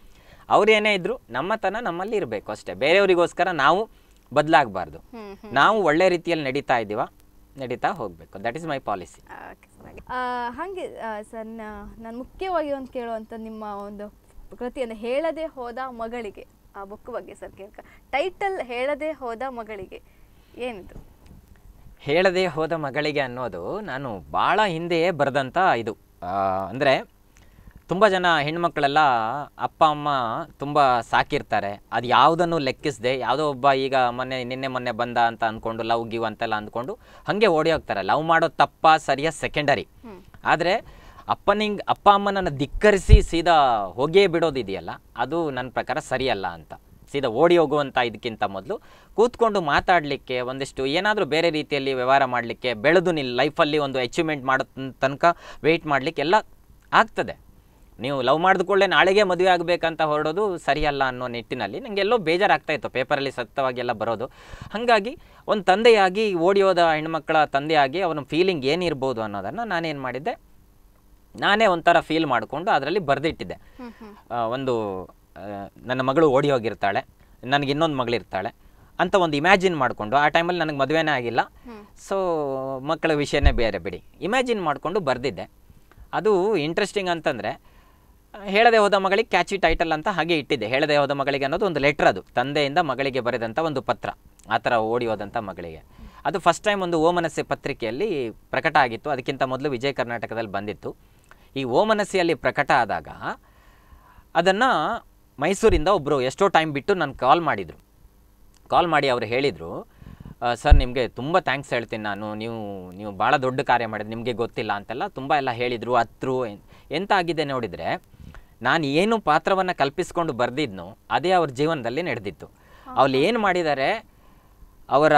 ಅವ್ರು ಏನೇ ಇದ್ರು ನಮ್ಮತನ ನಮ್ಮಲ್ಲಿ ಇರಬೇಕು ಅಷ್ಟೇ ಬೇರೆಯವರಿಗೋಸ್ಕರ ನಾವು ಬದಲಾಗಬಾರ್ದು ಹ್ಮ್ ನಾವು ಒಳ್ಳೆ ರೀತಿಯಲ್ಲಿ ನಡೀತಾ ಇದ್ದೀವ ನಡೀತಾ ಹೋಗಬೇಕು that is my policy okay sir ಹಾಗೆ ಸರ್ ನಾನು ಮುಖ್ಯವಾಗಿ ಒಂದು ಕೇಳುವಂಥ ನಿಮ್ಮ ಒಂದು ಕೃತಿಯನ್ನು ಹೇಳದೆ ಹೋದ ಮಗಳಿಗೆ ಆ ಬುಕ್ ಬಗ್ಗೆ ಸರ್ ಕೇಳ್ಕ ಟೈಟಲ್ ಹೇಳದೆ ಹೋದ ಮಗಳಿಗೆ ಏನಿದು ಹೇಳದೆ ಹೋದ ಮಗಳಿಗೆ ಅನ್ನೋದು ನಾನು ಭಾಳ ಹಿಂದೆಯೇ ಬರೆದಂಥ ಇದು ಅಂದರೆ ತುಂಬ ಜನ ಹೆಣ್ಮಕ್ಳೆಲ್ಲ ಅಪ್ಪ ಅಮ್ಮ ತುಂಬ ಸಾಕಿರ್ತಾರೆ ಅದು ಯಾವುದನ್ನು ಲೆಕ್ಕಿಸದೆ ಯಾವುದೋ ಒಬ್ಬ ಈಗ ಮೊನ್ನೆ ನಿನ್ನೆ ಮೊನ್ನೆ ಬಂದ ಅಂತ ಅಂದ್ಕೊಂಡು ಲವ್ ಗಿವ್ ಅಂತೆಲ್ಲ ಅಂದ್ಕೊಂಡು ಹಾಗೆ ಓಡಿ ಹೋಗ್ತಾರೆ ಲವ್ ಮಾಡೋ ತಪ್ಪ ಸರಿಯ ಸೆಕೆಂಡರಿ ಆದರೆ ಅಪ್ಪನಿಂಗ್ ಅಪ್ಪ ಅಮ್ಮನನ್ನು ಧಿಕ್ಕರಿಸಿ ಸೀದಾ ಹೋಗೇ ಬಿಡೋದಿದೆಯಲ್ಲ ಅದು ನನ್ನ ಪ್ರಕಾರ ಸರಿಯಲ್ಲ ಅಂತ ಸೀದಾ ಓಡಿ ಹೋಗುವಂಥ ಇದಕ್ಕಿಂತ ಮೊದಲು ಕೂತ್ಕೊಂಡು ಮಾತಾಡಲಿಕ್ಕೆ ಒಂದಿಷ್ಟು ಏನಾದರೂ ಬೇರೆ ರೀತಿಯಲ್ಲಿ ವ್ಯವಹಾರ ಮಾಡಲಿಕ್ಕೆ ಬೆಳೆದು ನಿನ್ನ ಲೈಫಲ್ಲಿ ಒಂದು ಅಚೀವ್ಮೆಂಟ್ ಮಾಡೋ ತನ್- ತನಕ ವೆಯ್ಟ್ ಮಾಡಲಿಕ್ಕೆ ಎಲ್ಲ ಆಗ್ತದೆ ನೀವು ಲವ್ ಮಾಡಿದ ಕೂಡಲೇ ನಾಳೆಗೆ ಮದುವೆ ಆಗಬೇಕಂತ ಹೊರಡೋದು ಸರಿಯಲ್ಲ ಅನ್ನೋ ನಿಟ್ಟಿನಲ್ಲಿ ನನಗೆ ಎಲ್ಲೋ ಬೇಜಾರಾಗ್ತಾ ಇತ್ತು ಪೇಪರಲ್ಲಿ ಸತ್ತವಾಗಿ ಎಲ್ಲ ಬರೋದು ಹಾಗಾಗಿ ಒಂದು ತಂದೆಯಾಗಿ ಓಡಿ ಹೋದ ಹೆಣ್ಮಕ್ಳ ತಂದೆಯಾಗಿ ಅವನ ಫೀಲಿಂಗ್ ಏನಿರ್ಬೋದು ಅನ್ನೋದನ್ನು ನಾನೇನು ಮಾಡಿದ್ದೆ ನಾನೇ ಒಂಥರ ಫೀಲ್ ಮಾಡಿಕೊಂಡು ಅದರಲ್ಲಿ ಬರೆದಿಟ್ಟಿದ್ದೆ ಒಂದು ಆ, ನನ್ನ ಮಗಳು ಓಡಿ ಹೋಗಿರ್ತಾಳೆ ನನಗೆ ಇನ್ನೊಂದು ಮಗಳಿರ್ತಾಳೆ ಅಂತ ಒಂದು ಇಮ್ಯಾಜಿನ್ ಮಾಡಿಕೊಂಡು ಆ ಟೈಮಲ್ಲಿ ನನಗೆ ಮದುವೆನೇ ಆಗಿಲ್ಲ ಸೊ ಮಕ್ಕಳ ವಿಷಯನೇ ಬೇರೆ ಬಿಡಿ ಇಮ್ಯಾಜಿನ್ ಮಾಡಿಕೊಂಡು ಬರೆದಿದ್ದೆ ಅದು ಇಂಟ್ರೆಸ್ಟಿಂಗ್ ಅಂತಂದರೆ ಹೇಳದೆ ಹೋದ ಮಗಳಿಗೆ ಕ್ಯಾಚಿ ಟೈಟಲ್ ಅಂತ ಹಾಗೆ ಇಟ್ಟಿದ್ದೆ ಹೇಳದೆ ಹೋದ ಮಗಳಿಗೆ ಅನ್ನೋದು ಒಂದು ಲೆಟ್ರ್ ಅದು ತಂದೆಯಿಂದ ಮಗಳಿಗೆ ಬರೆದಂಥ ಒಂದು ಪತ್ರ ಆ ಥರ ಓಡಿ ಹೋದಂಥ ಮಗಳಿಗೆ ಅದು ಫಸ್ಟ್ ಟೈಮ್ ಒಂದು ಓಮನಸ್ಸೆ ಪತ್ರಿಕೆಯಲ್ಲಿ ಪ್ರಕಟ ಆಗಿತ್ತು ಅದಕ್ಕಿಂತ ಮೊದಲು ವಿಜಯ ಕರ್ನಾಟಕದಲ್ಲಿ ಬಂದಿತ್ತು ಈ ಓಮನಸ್ಸಿಯಲ್ಲಿ ಪ್ರಕಟ ಆದಾಗ ಅದನ್ನು ಮೈಸೂರಿಂದ ಒಬ್ಬರು ಎಷ್ಟೋ ಟೈಮ್ ಬಿಟ್ಟು ನಾನು ಕಾಲ್ ಮಾಡಿದರು ಕಾಲ್ ಮಾಡಿ ಅವರು ಹೇಳಿದರು ಸರ್ ನಿಮಗೆ ತುಂಬ ಥ್ಯಾಂಕ್ಸ್ ಹೇಳ್ತೀನಿ ನಾನು ನೀವು ನೀವು ಭಾಳ ದೊಡ್ಡ ಕಾರ್ಯ ಮಾಡಿದ್ರಿ ನಿಮಗೆ ಗೊತ್ತಿಲ್ಲ ಅಂತೆಲ್ಲ ತುಂಬ ಎಲ್ಲ ಹೇಳಿದರು ಹತ್ರು ಎನ್- ಎಂತ ಆಗಿದೆ ನೋಡಿದರೆ ನಾನು ಏನು ಪಾತ್ರವನ್ನು ಕಲ್ಪಿಸ್ಕೊಂಡು ಬರೆದಿದ್ನೋ ಅದೇ ಅವ್ರ ಜೀವನದಲ್ಲಿ ನಡೆದಿತ್ತು ಅವ್ರು ಏನು ಮಾಡಿದ್ದಾರೆ ಅವರ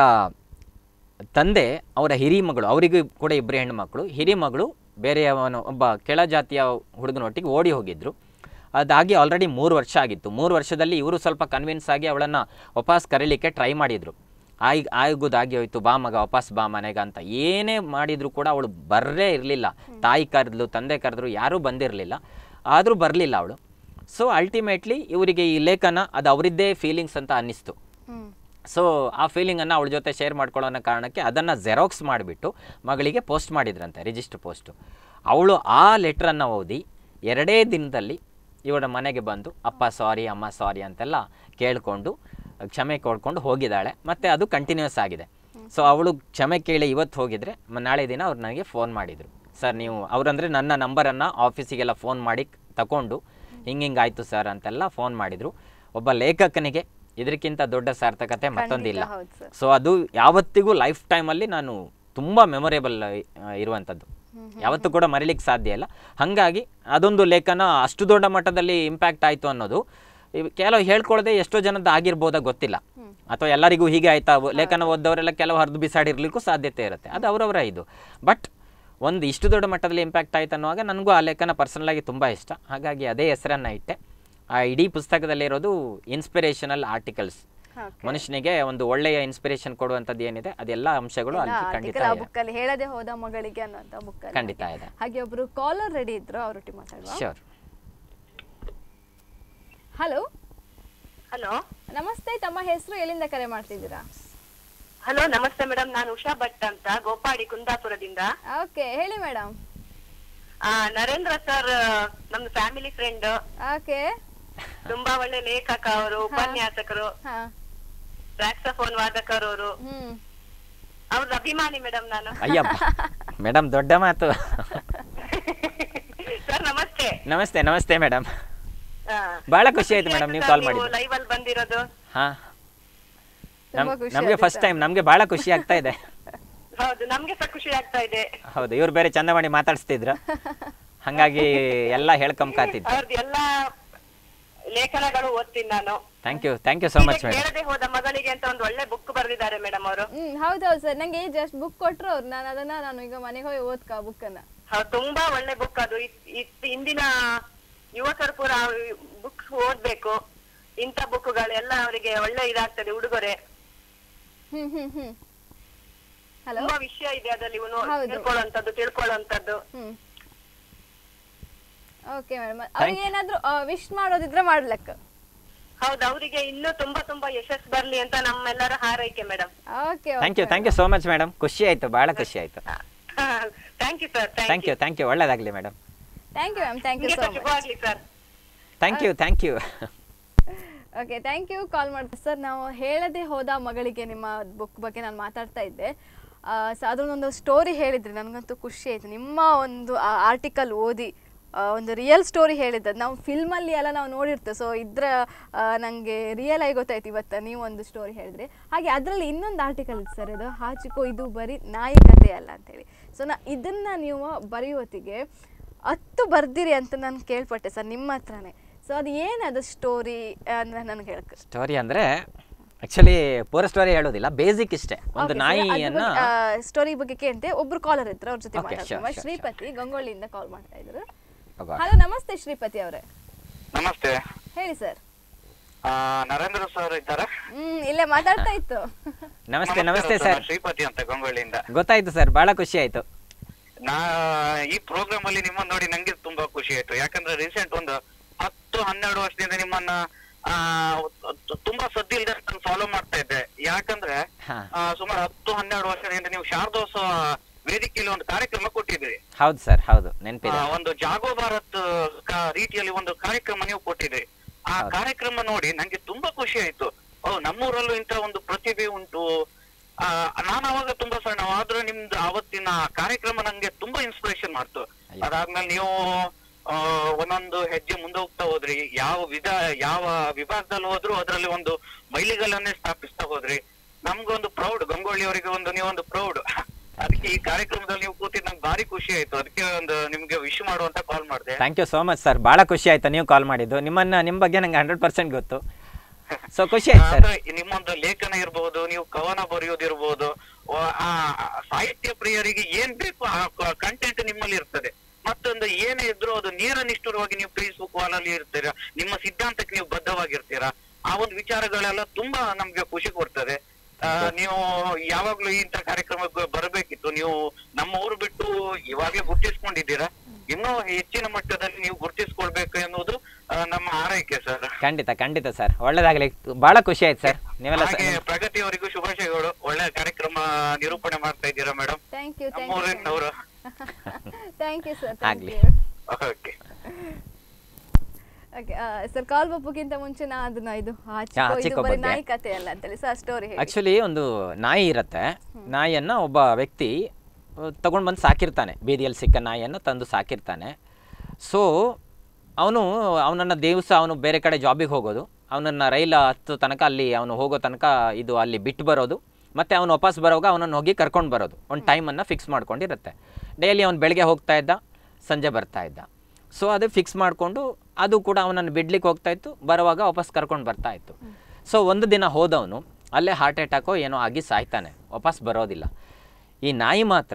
ತಂದೆ ಅವರ ಹಿರಿ ಮಗಳು ಅವರಿಗೂ ಕೂಡ ಇಬ್ಬರು ಹೆಣ್ಣುಮಕ್ಕಳು ಹಿರಿ ಮಗಳು ಬೇರೆಯವನು ಒಬ್ಬ ಕೆಳ ಜಾತಿಯ ಹುಡುಗನೊಟ್ಟಿಗೆ ಓಡಿ ಹೋಗಿದ್ರು ಅದಾಗಿ ಆಲ್ರೆಡಿ ಮೂರು ವರ್ಷ ಆಗಿತ್ತು ಮೂರು ವರ್ಷದಲ್ಲಿ ಇವರು ಸ್ವಲ್ಪ ಕನ್ವಿನ್ಸ್ ಆಗಿ ಅವಳನ್ನು ವಾಪಸ್ ಕರೀಲಿಕ್ಕೆ ಟ್ರೈ ಮಾಡಿದರು ಆಯ್ ಆಗೋದಾಗಿ ಹೋಯ್ತು ಬಾ ಮಗ ವಾಪಸ್ ಬಾ ಮನೆಗೆ ಅಂತ ಏನೇ ಮಾಡಿದರೂ ಕೂಡ ಅವಳು ಬರೇ ಇರಲಿಲ್ಲ ತಾಯಿ ಕರೆದ್ಲು ತಂದೆ ಕರೆದ್ರು ಯಾರೂ ಬಂದಿರಲಿಲ್ಲ ಆದರೂ ಬರಲಿಲ್ಲ ಅವಳು ಸೊ ಅಲ್ಟಿಮೇಟ್ಲಿ ಇವರಿಗೆ ಈ ಲೇಖನ ಅದು ಅವರಿದ್ದೇ ಫೀಲಿಂಗ್ಸ್ ಅಂತ ಅನ್ನಿಸ್ತು ಹ್ಮ್ ಸೊ ಆ ಫೀಲಿಂಗನ್ನು ಅವಳ ಜೊತೆ ಶೇರ್ ಮಾಡ್ಕೊಳ್ಳೋ ಅನ್ನೋ ಕಾರಣಕ್ಕೆ ಅದನ್ನು ಜೆರಾಕ್ಸ್ ಮಾಡಿಬಿಟ್ಟು ಮಗಳಿಗೆ ಪೋಸ್ಟ್ ಮಾಡಿದ್ರಂತೆ ರಿಜಿಸ್ಟರ್ ಪೋಸ್ಟು ಅವಳು ಆ ಲೆಟ್ರನ್ನು ಓದಿ ಎರಡೇ ದಿನದಲ್ಲಿ ಇವಳ ಮನೆಗೆ ಬಂದು ಅಪ್ಪ ಸಾರಿ ಅಮ್ಮ ಸಾರಿ ಅಂತೆಲ್ಲ ಕೇಳಿಕೊಂಡು ಕ್ಷಮೆ ಕೊಡ್ಕೊಂಡು ಹೋಗಿದ್ದಾಳೆ ಮತ್ತು ಅದು ಕಂಟಿನ್ಯೂಸ್ ಆಗಿದೆ ಸೊ ಅವಳು ಕ್ಷಮೆ ಕೇಳಿ ಇವತ್ತು ಹೋಗಿದ್ರೆ ಮ- ನಾಳೆ ದಿನ ಅವ್ರು ನನಗೆ ಫೋನ್ ಮಾಡಿದರು ಸರ್ ನೀವು ಅವರಂದರೆ ನನ್ನ ನಂಬರನ್ನು ಆಫೀಸಿಗೆಲ್ಲ ಫೋನ್ ಮಾಡಿ ತಗೊಂಡು ಹಿಂಗೆ ಹಿಂಗೆ ಆಯಿತು ಸರ್ ಅಂತೆಲ್ಲ ಫೋನ್ ಮಾಡಿದರು ಒಬ್ಬ ಲೇಖಕನಿಗೆ ಇದಕ್ಕಿಂತ ದೊಡ್ಡ ಸಾರ್ಥಕತೆ ಮತ್ತೊಂದಿಲ್ಲ ಹೌದು ಸರ್ ಸೊ ಅದು ಯಾವತ್ತಿಗೂ ಲೈಫ್ ಟೈಮಲ್ಲಿ ನಾನು ತುಂಬ ಮೆಮೊರೇಬಲ್ ಇರುವಂಥದ್ದು ಯಾವತ್ತೂ ಕೂಡ ಮರಿಲಿಕ್ಕೆ ಸಾಧ್ಯ ಇಲ್ಲ ಹಾಗಾಗಿ ಅದೊಂದು ಲೇಖನ ಅಷ್ಟು ದೊಡ್ಡ ಮಟ್ಟದಲ್ಲಿ ಇಂಪ್ಯಾಕ್ಟ್ ಆಯಿತು ಅನ್ನೋದು ಇವ್ ಕೆಲವು ಹೇಳ್ಕೊಳ್ಳದೆ ಎಷ್ಟೋ ಜನದ್ದು ಆಗಿರ್ಬೋದಾ ಗೊತ್ತಿಲ್ಲ ಅಥವಾ ಎಲ್ಲರಿಗೂ ಹೀಗೆ ಆಯ್ತಾ ಅವು ಲೇಖನ ಓದ್ದವರೆಲ್ಲ ಕೆಲವು ಹರಿದು ಬಿಸಾಡಿರ್ಲಿಕ್ಕೂ ಸಾಧ್ಯತೆ ಇರುತ್ತೆ ಅದು ಅವರವರ ಇದು ಬಟ್ ಒಂದು ಇಷ್ಟು ದೊಡ್ಡ ಮಟ್ಟದಲ್ಲಿ ಇಂಪ್ಯಾಕ್ಟ್ ಆಯ್ತು ಅನ್ನುವಾಗ ನನಗೂ ಆ ಲೇಖನ ಪರ್ಸನಲಾಗಿ ತುಂಬ ಇಷ್ಟ ಹಾಗಾಗಿ ಅದೇ ಹೆಸರನ್ನು ಇಟ್ಟೆ ಆ ಇಡೀ ಪುಸ್ತಕದಲ್ಲಿರೋದು ಇನ್ಸ್ಪಿರೇಷನಲ್ ಆರ್ಟಿಕಲ್ಸ್ Okay. ಮನುಷ್ಯನಿಗೆ ಒಂದು ಒಳ್ಳೆಯ ಇನ್ಸ್ಪಿರೇಷನ್ ಕೊಡುವಂಥದ್ದು ಏನಿದೆ ಅದೆಲ್ಲ ಅಂಶಗಳು ಅಲ್ಲಿ ಖಂಡಿತ ಆರ್ಟಿಕಲ್ ಆ ಇದೆ ಬುಕ್ಕಲ್ಲಿ ಹೇಳದೆ ಹೋದ ಮಗಳಿಗೆ ಅನ್ನುವಂಥ ಬುಕ್ಕಲ್ಲಿ ಖಂಡಿತ ಇದೆ ಹಾಗೆ ಒಬ್ರು ಕಾಲರ್ ರೆಡಿ ಇದ್ರು ಅವರೊಟ್ಟಿಗೆ ಮಾತಾಡುವ ಶೋರ್ ಹಲೋ ಹಲೋ ನಮಸ್ತೆ ತಮ್ಮ ಹೆಸರು ಎಲ್ಲಿಂದ ಕರೆ ಮಾಡ್ತಿದ್ದೀರಾ ಹಲೋ ನಮಸ್ತೆ ಮೇಡಮ್ ನಾನು ಉಷಾ ಭಟ್ ಅಂತ ಗೋಪಾಡಿ ಕುಂದಾಪುರದಿಂದ ಓಕೆ ಹೇಳಿ ಮೇಡಮ್ ಆ, ನರೇಂದ್ರ ಸರ್ ನಮ್ದು ಫ್ಯಾಮಿಲಿ ಫ್ರೆಂಡ್ ಓಕೆ ತುಂಬಾ ಒಳ್ಳೆ ಲೇಖಕ ಅವರು ಉಪನ್ಯಾಸಕರು ಹಾ ಸ್ಯಾಕ್ಸಫೋನ್ ವಾದಕರು ಅವರು ಹ್ಮ್ ಅವ್ರದ್ದು ಅಭಿಮಾನಿ ಮೇಡಮ್ ನಾನು ಅಯ್ಯಪ್ಪ ಮೇಡಮ್ ದೊಡ್ಡ ಮಾತು ಸರ್ ನಮಸ್ತೆ ನಮಸ್ತೆ ನಮಸ್ತೆ ಮೇಡಮ್ ಬಹಳ ಖುಷಿ ಆಯ್ತು ಮೇಡಮ್ ನೀವು ಕಾಲ್ ಮಾಡಿದ್ದು ಲೈವ್ ಅಲ್ಲಿ ಬಂದಿರೋದು ಹಾ ನಮ್ ತುಂಬಾ ಖುಷಿ ನಮಗೆ ಆಯ್ತು ಫಸ್ಟ್ ಟೈಮ್ ನಮಗೆ ಬಹಳ ಖುಷಿ ಆಗ್ತಾ ಇದೆ ಹೌದು ನಮ್ಗೆ ಸಹ ಖುಷಿ ಆಗ್ತಾ ಇದೆ ಹೌದು ಇವ್ರು ಬೇರೆ ಚಂದವಾಣಿ ಮಾತಾಡಿಸ್ತಿದ್ರು ಹಾಗಾಗಿ ಎಲ್ಲ ಹೇಳ್ಕೊಂಬಕಾತಿದ್ದು ಅವ್ರದ್ದು ಎಲ್ಲಾ ಲೇಖನಗಳು ಓದ್ತೀನಿ ನಾನು thank you thank you so much madam ಕೇಳದೆ ಹೋದ ಮಗಳಿಗೆ ಅಂತ ಒಂದು ಒಳ್ಳೆ ಬುಕ್ ಬರೆದಿದ್ದಾರೆ ಮೇಡಮ್ ಅವರು ಹ್ಮ್ ಹೌದೌದು ಸರ್ ನಂಗೆ ಜಸ್ಟ್ ಬುಕ್ ಕೊಟ್ರು ಅವ್ರು ನಾನು ಅದನ್ನ ನಾನು ಈಗ ಮನೆಗೆ ಹೋಗಿ ಓದ್ಕ ಬುಕ್ ಅನ್ನ ತುಂಬಾ ಒಳ್ಳೆ ಬುಕ್ ಅದು ಇತ್- ಇತ್- ಇಂದಿನ ಯುವಕರು ಪೂರ ಬುಕ್ಸ್ ಓದ್ಬೇಕು ಇಂಥ ಬುಕ್ಗಳೆಲ್ಲ ಅವರಿಗೆ ಒಳ್ಳೆ ಇದಾಗ್ತದೆ ಉಡುಗೊರೆ ಹ್ಮ್ ಹ್ಮ್ ಹ್ಮ್ ಹಲೋ ತುಂಬಾ ವಿಷಯ ಇದೆ ಅದರಲ್ಲಿ ಇವ್ನು ಹೌದು. ತಿಳ್ಕೊಳ್ಳುವಂತದ್ದು ತಿಳ್ಕೊಳ್ಳುವಂತದ್ದು ಹ್ಮ್ ಓಕೆ ಮೇಡಮ್ ಅವ್ರಿಗೆ ಏನಾದ್ರು ವಿಶ್ ಮಾಡೋದಿದ್ರೆ ಮಾಡ್ಲಕ್ಕ ಹೌದು ಅವರಿಗೆ ಇನ್ನೂ ತುಂಬಾ ತುಂಬಾ ಯಶಸ್ಸು ಬರ್ಲಿ ಅಂತ ನಮ್ಮೆಲ್ಲರ ಹಾರೈಕೆ madam okay thank you thank you so much madam ಖುಷಿ ಆಯಿತು ಭಾಳ ಖುಷಿ ಆಯಿತು thank you sir thank you thank you ಒಳ್ಳೇದಾಗಲಿ madam thank you ma'am thank you so much ಶುಭವಾಗ್ಲಿ sir thank you thank you okay thank you call ಮಾಡಿ sir ನಾವು ಹೇಳದೆ ಹೋದ ಮಗಳಿಗೆ ನಿಮ್ಮ ಬುಕ್ ಬಗ್ಗೆ ನಾನು ಮಾತಾಡ್ತಾ ಇದ್ದೆ ಸೊ ಅದರೊಂದೊಂದು ಸ್ಟೋರಿ ಹೇಳಿದ್ರಿ ನನಗಂತೂ ಖುಷಿ ಆಯಿತು ನಿಮ್ಮ ಒಂದು ಆರ್ಟಿಕಲ್ ಓದಿ ಆ, ಒಂದು ರಿಯಲ್ ಸ್ಟೋರಿ ಹೇಳಿದ್ದು ನಾವು ಫಿಲ್ಮಲ್ಲಿ ಎಲ್ಲ ನಾವು ನೋಡಿರ್ತೇವೆ ಸೊ ಇದ್ರ ನನಗೆ ರಿಯಲ್ ಆಗಿ ಗೊತ್ತಾಯ್ತು ಇವತ್ತು ನೀವು ಒಂದು ಸ್ಟೋರಿ ಹೇಳಿದ್ರಿ ಹಾಗೆ ಅದರಲ್ಲಿ ಇನ್ನೊಂದು ಆರ್ಟಿಕಲ್ ಇತ್ತು ಸರ್ ಇದು ಹಾಚಿಕೋ ಇದು ಬರೀ ನಾಯಿ ಕಥೆ ಅಲ್ಲ ಅಂತೇಳಿ ಸೊ ನಾ ಇದನ್ನು ನೀವು ಬರೆಯುವತ್ತಿಗೆ ಹತ್ತು ಬರ್ದಿರಿ ಅಂತ ನಾನು ಕೇಳ್ಪಟ್ಟೆ ಸರ್ ನಿಮ್ಮ ಹತ್ರನೇ ಸೊ ಅದು ಏನದು ಸ್ಟೋರಿ ಅಂದರೆ ನನಗೆ ಹೇಳಕ್ಕೆ ಸ್ಟೋರಿ ಅಂದರೆ ಆ್ಯಕ್ಚುಲಿ ಪೂರ ಸ್ಟೋರಿ ಹೇಳೋದಿಲ್ಲ ಬೇಸಿಕ್ ಇಷ್ಟೇ ಒಂದು ನಾಯಿಯನ್ನು ಸ್ಟೋರಿ ಬಗ್ಗೆ ಕೇಳ್ತೆ ಒಬ್ರು ಕಾಲರ್ ಇದ್ರು ಅವ್ರ ಜೊತೆ Okay, sure, ಮಾತಾಡ್ತಾರೆ sure, ಶ್ರೀಪತಿ ಗಂಗೊಳ್ಳಿಯಿಂದ ಕಾಲ್ ಮಾಡ್ತಾ ಇದ್ರು ಹೋಗುವ. ಹಲೋ ನಮಸ್ತೆ ಶ್ರೀಪತಿ ಅವರೇ ನಮಸ್ತೆ ಹೇಳಿ ಸರ್ ಆ, ನರೇಂದ್ರ ಸರ್ ಇದ್ದಾರಾ ಹ್ಮ್ ಇಲ್ಲೇ ಮಾತಾಡ್ತಾ ಇತ್ತು ನಮಸ್ತೆ ನಮಸ್ತೆ ನಮಸ್ಕಾರ ಸರ್ ನಾನು ಶ್ರೀಪತಿ ಅಂತ ಗಂಗೊಳ್ಳಿಯಿಂದ ಗೊತ್ತಾಯ್ತು ಸರ್ ಭಾಳ ಖುಷಿ ಆಯಿತು ನಾ ಈ ಪ್ರೋಗ್ರಾಮ್ ಅಲ್ಲಿ ನಿಮ್ಮನ್ನ ನೋಡಿ ನಂಗೆ ತುಂಬಾ ಖುಷಿ ಆಯ್ತು ಯಾಕಂದ್ರೆ ರೀಸೆಂಟ್ ಒಂದು ಹತ್ತು ಹನ್ನೆರಡು ವರ್ಷದಿಂದ ನಿಮ್ಮನ್ನ ಆ, ತು- ತುಂಬಾ ಸದ್ದಿಲ್ದೆ ನಾನು ಫಾಲೋ ಮಾಡ್ತಾ ಇದ್ದೆ ಯಾಕಂದ್ರೆ ಹಾ. ಆ, ಸುಮಾರು ಹತ್ತು ಹನ್ನೆರಡು ವರ್ಷದಿಂದ ನೀವು ಶಾರದೋತ್ಸವ ವೇದಿಕೆಯಲ್ಲಿ ಒಂದು ಕಾರ್ಯಕ್ರಮ ಕೊಟ್ಟಿದ್ರಿ ಹೌದು ಸರ್ ಹೌದು ಆ, ನೆನಪಿದೆ ಒಂದು ಜಾಗೋ ಭಾರತ್ ಕ- ರೀತಿಯಲ್ಲಿ ಒಂದು ಕಾರ್ಯಕ್ರಮ ನೀವು ಕೊಟ್ಟಿದ್ರಿ ಆ ಹೌದು. ಕಾರ್ಯಕ್ರಮ ನೋಡಿ ನಂಗೆ ತುಂಬಾ ಖುಷಿ ಆಯ್ತು ಓ ನಮ್ಮೂರಲ್ಲೂ ಇಂತ ಒಂದು ಪ್ರತಿಭೆ ಉಂಟು ಆ, ನಾನು ಅವಾಗ ತುಂಬಾ ಸಣ್ಣ ಆದ್ರೂ ನಿಮ್ದು ಅವತ್ತಿನ ಕಾರ್ಯಕ್ರಮ ನಂಗೆ ತುಂಬಾ ಇನ್ಸ್ಪಿರೇಷನ್ ಮಾಡ್ತು ಅಯ್ಯೋ. ಅದಾದ್ಮೇಲೆ ನೀವು ಆ, ಒಂದೊಂದು ಹೆಜ್ಜೆ ಮುಂದೆ ಹೋಗ್ತಾ ಹೋದ್ರಿ ಯಾವ ವಿಧ ಯಾವ ವಿಭಾಗದಲ್ಲಿ ಹೋದ್ರು ಅದರಲ್ಲಿ ಒಂದು ಮೈಲಿಗಲ್ಲನ್ನೇ ಸ್ಥಾಪಿಸ್ತಾ ಹೋದ್ರಿ ನಮ್ಗೊಂದು ಪ್ರೌಡ್ ಗಂಗೊಳ್ಳಿ ಅವರಿಗೆ ಒಂದು ನೀವೊಂದು ಪ್ರೌಡ್ ಅದಕ್ಕೆ ಈ ಕಾರ್ಯಕ್ರಮದಲ್ಲಿ ನೀವು ಕೂತಿದ್ ನಂಗೆ ಭಾರಿ ಖುಷಿ ಆಯ್ತು ಅದಕ್ಕೆ ಒಂದು ನಿಮ್ಗೆ ವಿಶ್ ಮಾಡುವಂತ ಕಾಲ್ ಮಾಡಿದೆ thank you so much sir ಭಾಳ ಖುಷಿ ಆಯ್ತು ನೀವು ಕಾಲ್ ಮಾಡಿದ್ದು ನಿಮ್ಮನ್ನ ನಿಮ್ಮ ಬಗ್ಗೆ ನಂಗೆ ಹಂಡ್ರೆಡ್ ಪರ್ಸೆಂಟ್ ಗೊತ್ತು ಸೊ ಖುಷಿ ಆಯ್ತು ಸರ್ ಅಂದ್ರೆ ನಿಮ್ಮೊಂದು ಲೇಖನ ಇರ್ಬೋದು ನೀವು ಕವನ ಬರೆಯೋದಿರ್ಬೋದು ವ- ಆ ಸಾಹಿತ್ಯ ಪ್ರಿಯರಿಗೆ ಏನ್ ಬೇಕು ಆ ಕಂಟೆಂಟ್ ನಿಮ್ಮಲ್ಲಿ ಇರ್ತದೆ ಮತ್ತೊಂದು ಏನೇ ಇದ್ರೂ ಅದು ನೇರ ನಿಷ್ಠುರವಾಗಿ ನೀವು ಫೇಸ್ಬುಕ್ ವಾಲ್ ಅಲ್ಲಿ ಇರ್ತೀರಾ ನಿಮ್ಮ ಸಿದ್ಧಾಂತಕ್ಕೆ ನೀವು ಬದ್ಧವಾಗಿರ್ತೀರಾ ಆ ಒಂದು ವಿಚಾರಗಳೆಲ್ಲ ತುಂಬಾ ನಮ್ಗೆ ಖುಷಿ ಕೊಡ್ತದೆ ಆ, ನೀವು ಯಾವಾಗ್ಲೂ ಇಂಥ ಕಾರ್ಯಕ್ರಮಕ್ಕೆ ಬರಬೇಕಿತ್ತು ನೀವು ನಮ್ಮ ಊರು ಬಿಟ್ಟು ಇವಾಗಲೇ ಗುರ್ತಿಸ್ಕೊಂಡಿದ್ದೀರಾ ಇನ್ನೂ ಹೆಚ್ಚಿನ ಮಟ್ಟದಲ್ಲಿ ನೀವು ಗುರ್ತಿಸ್ಕೊಳ್ಬೇಕು ಎನ್ನುವುದು ಆ, ನಮ್ಮ ಆರೈಕೆ ಸರ್ ಖಂಡಿತ ಖಂಡಿತ ಸರ್ ಒಳ್ಳೇದಾಗಲಿ ಭಾಳ ಖುಷಿ ಆಯ್ತು ಸರ್ ನೀವೆಲ್ಲ ಹಾಗೆ ಪ್ರಗತಿಯವರಿಗೂ ಶುಭಾಶಯಗಳು ಒಳ್ಳೆ ಕಾರ್ಯಕ್ರಮ ನಿರೂಪಣೆ ಮಾಡ್ತಾ ಇದ್ದೀರಾ madam thank you thank you ನಮ್ಮೂರಿನವರು ಥ್ಯಾಂಕ್ ಯು ಸರ್ ಥ್ಯಾಂಕ್ ಆಗ್ಲಿ. You okay okay sir call ಬಪ್ಪಕ್ಕಿಂತ ಮುಂಚೆ ನಾ ಅದನ್ನ ಇದು ಹಾಚಿಕೋ ಇದು ಹಾಚಿಕೋ ಬರೀ ಬಗ್ಗೆ. ನಾಯಿ ಕಥೆ ಅಲ್ಲ ಅಂತೇಳಿ ಸರ್ ಸ್ಟೋರಿ ಹೇಳಿ ಆ್ಯಕ್ಚುಲಿ ಒಂದು ನಾಯಿ ಇರುತ್ತೆ ನಾಯಿಯನ್ನು ಒಬ್ಬ ವ್ಯಕ್ತಿ ತಗೊಂಡು ಬಂದು ಸಾಕಿರ್ತಾನೆ ಬೀದಿಯಲ್ಲಿ ಸಿಕ್ಕ ನಾಯಿಯನ್ನು ತಂದು ಸಾಕಿರ್ತಾನೆ ಸೊ ಅವನು ಅವನನ್ನು ದಿವಸ ಅವನು ಬೇರೆ ಕಡೆ ಜಾಬಿಗೆ ಹೋಗೋದು ಅವನನ್ನು ರೈಲ್ ಹತ್ತು ತನಕ ಅಲ್ಲಿ ಅವನು ಹೋಗೋ ತನಕ ಇದು ಅಲ್ಲಿ ಬಿಟ್ಟು ಬರೋದು ಮತ್ತು ಅವನು ವಾಪಸ್ ಬರೋವಾಗ ಅವನನ್ನು ಹೋಗಿ ಕರ್ಕೊಂಡು ಬರೋದು ಒಂದು ಟೈಮನ್ನು ಫಿಕ್ಸ್ ಮಾಡ್ಕೊಂಡಿರುತ್ತೆ ಡೈಲಿ ಅವ್ನು ಬೆಳಗ್ಗೆ ಹೋಗ್ತಾ ಇದ್ದ ಸಂಜೆ ಬರ್ತಾ ಇದ್ದ ಸೊ ಅದು ಫಿಕ್ಸ್ ಮಾಡಿಕೊಂಡು ಅದು ಕೂಡ ಅವನನ್ನು ಬಿಡ್ಲಿಕ್ಕೆ ಹೋಗ್ತಾ ಇತ್ತು ಬರುವಾಗ ವಾಪಸ್ ಕರ್ಕೊಂಡು ಬರ್ತಾ ಇತ್ತು ಸೊ ಒಂದು ದಿನ ಹೋದವನು ಅಲ್ಲೇ ಹಾರ್ಟ್ ಅಟ್ಯಾಕೋ ಏನೋ ಆಗಿ ಸಾಯ್ತಾನೆ ವಾಪಸ್ ಬರೋದಿಲ್ಲ ಈ ನಾಯಿ ಮಾತ್ರ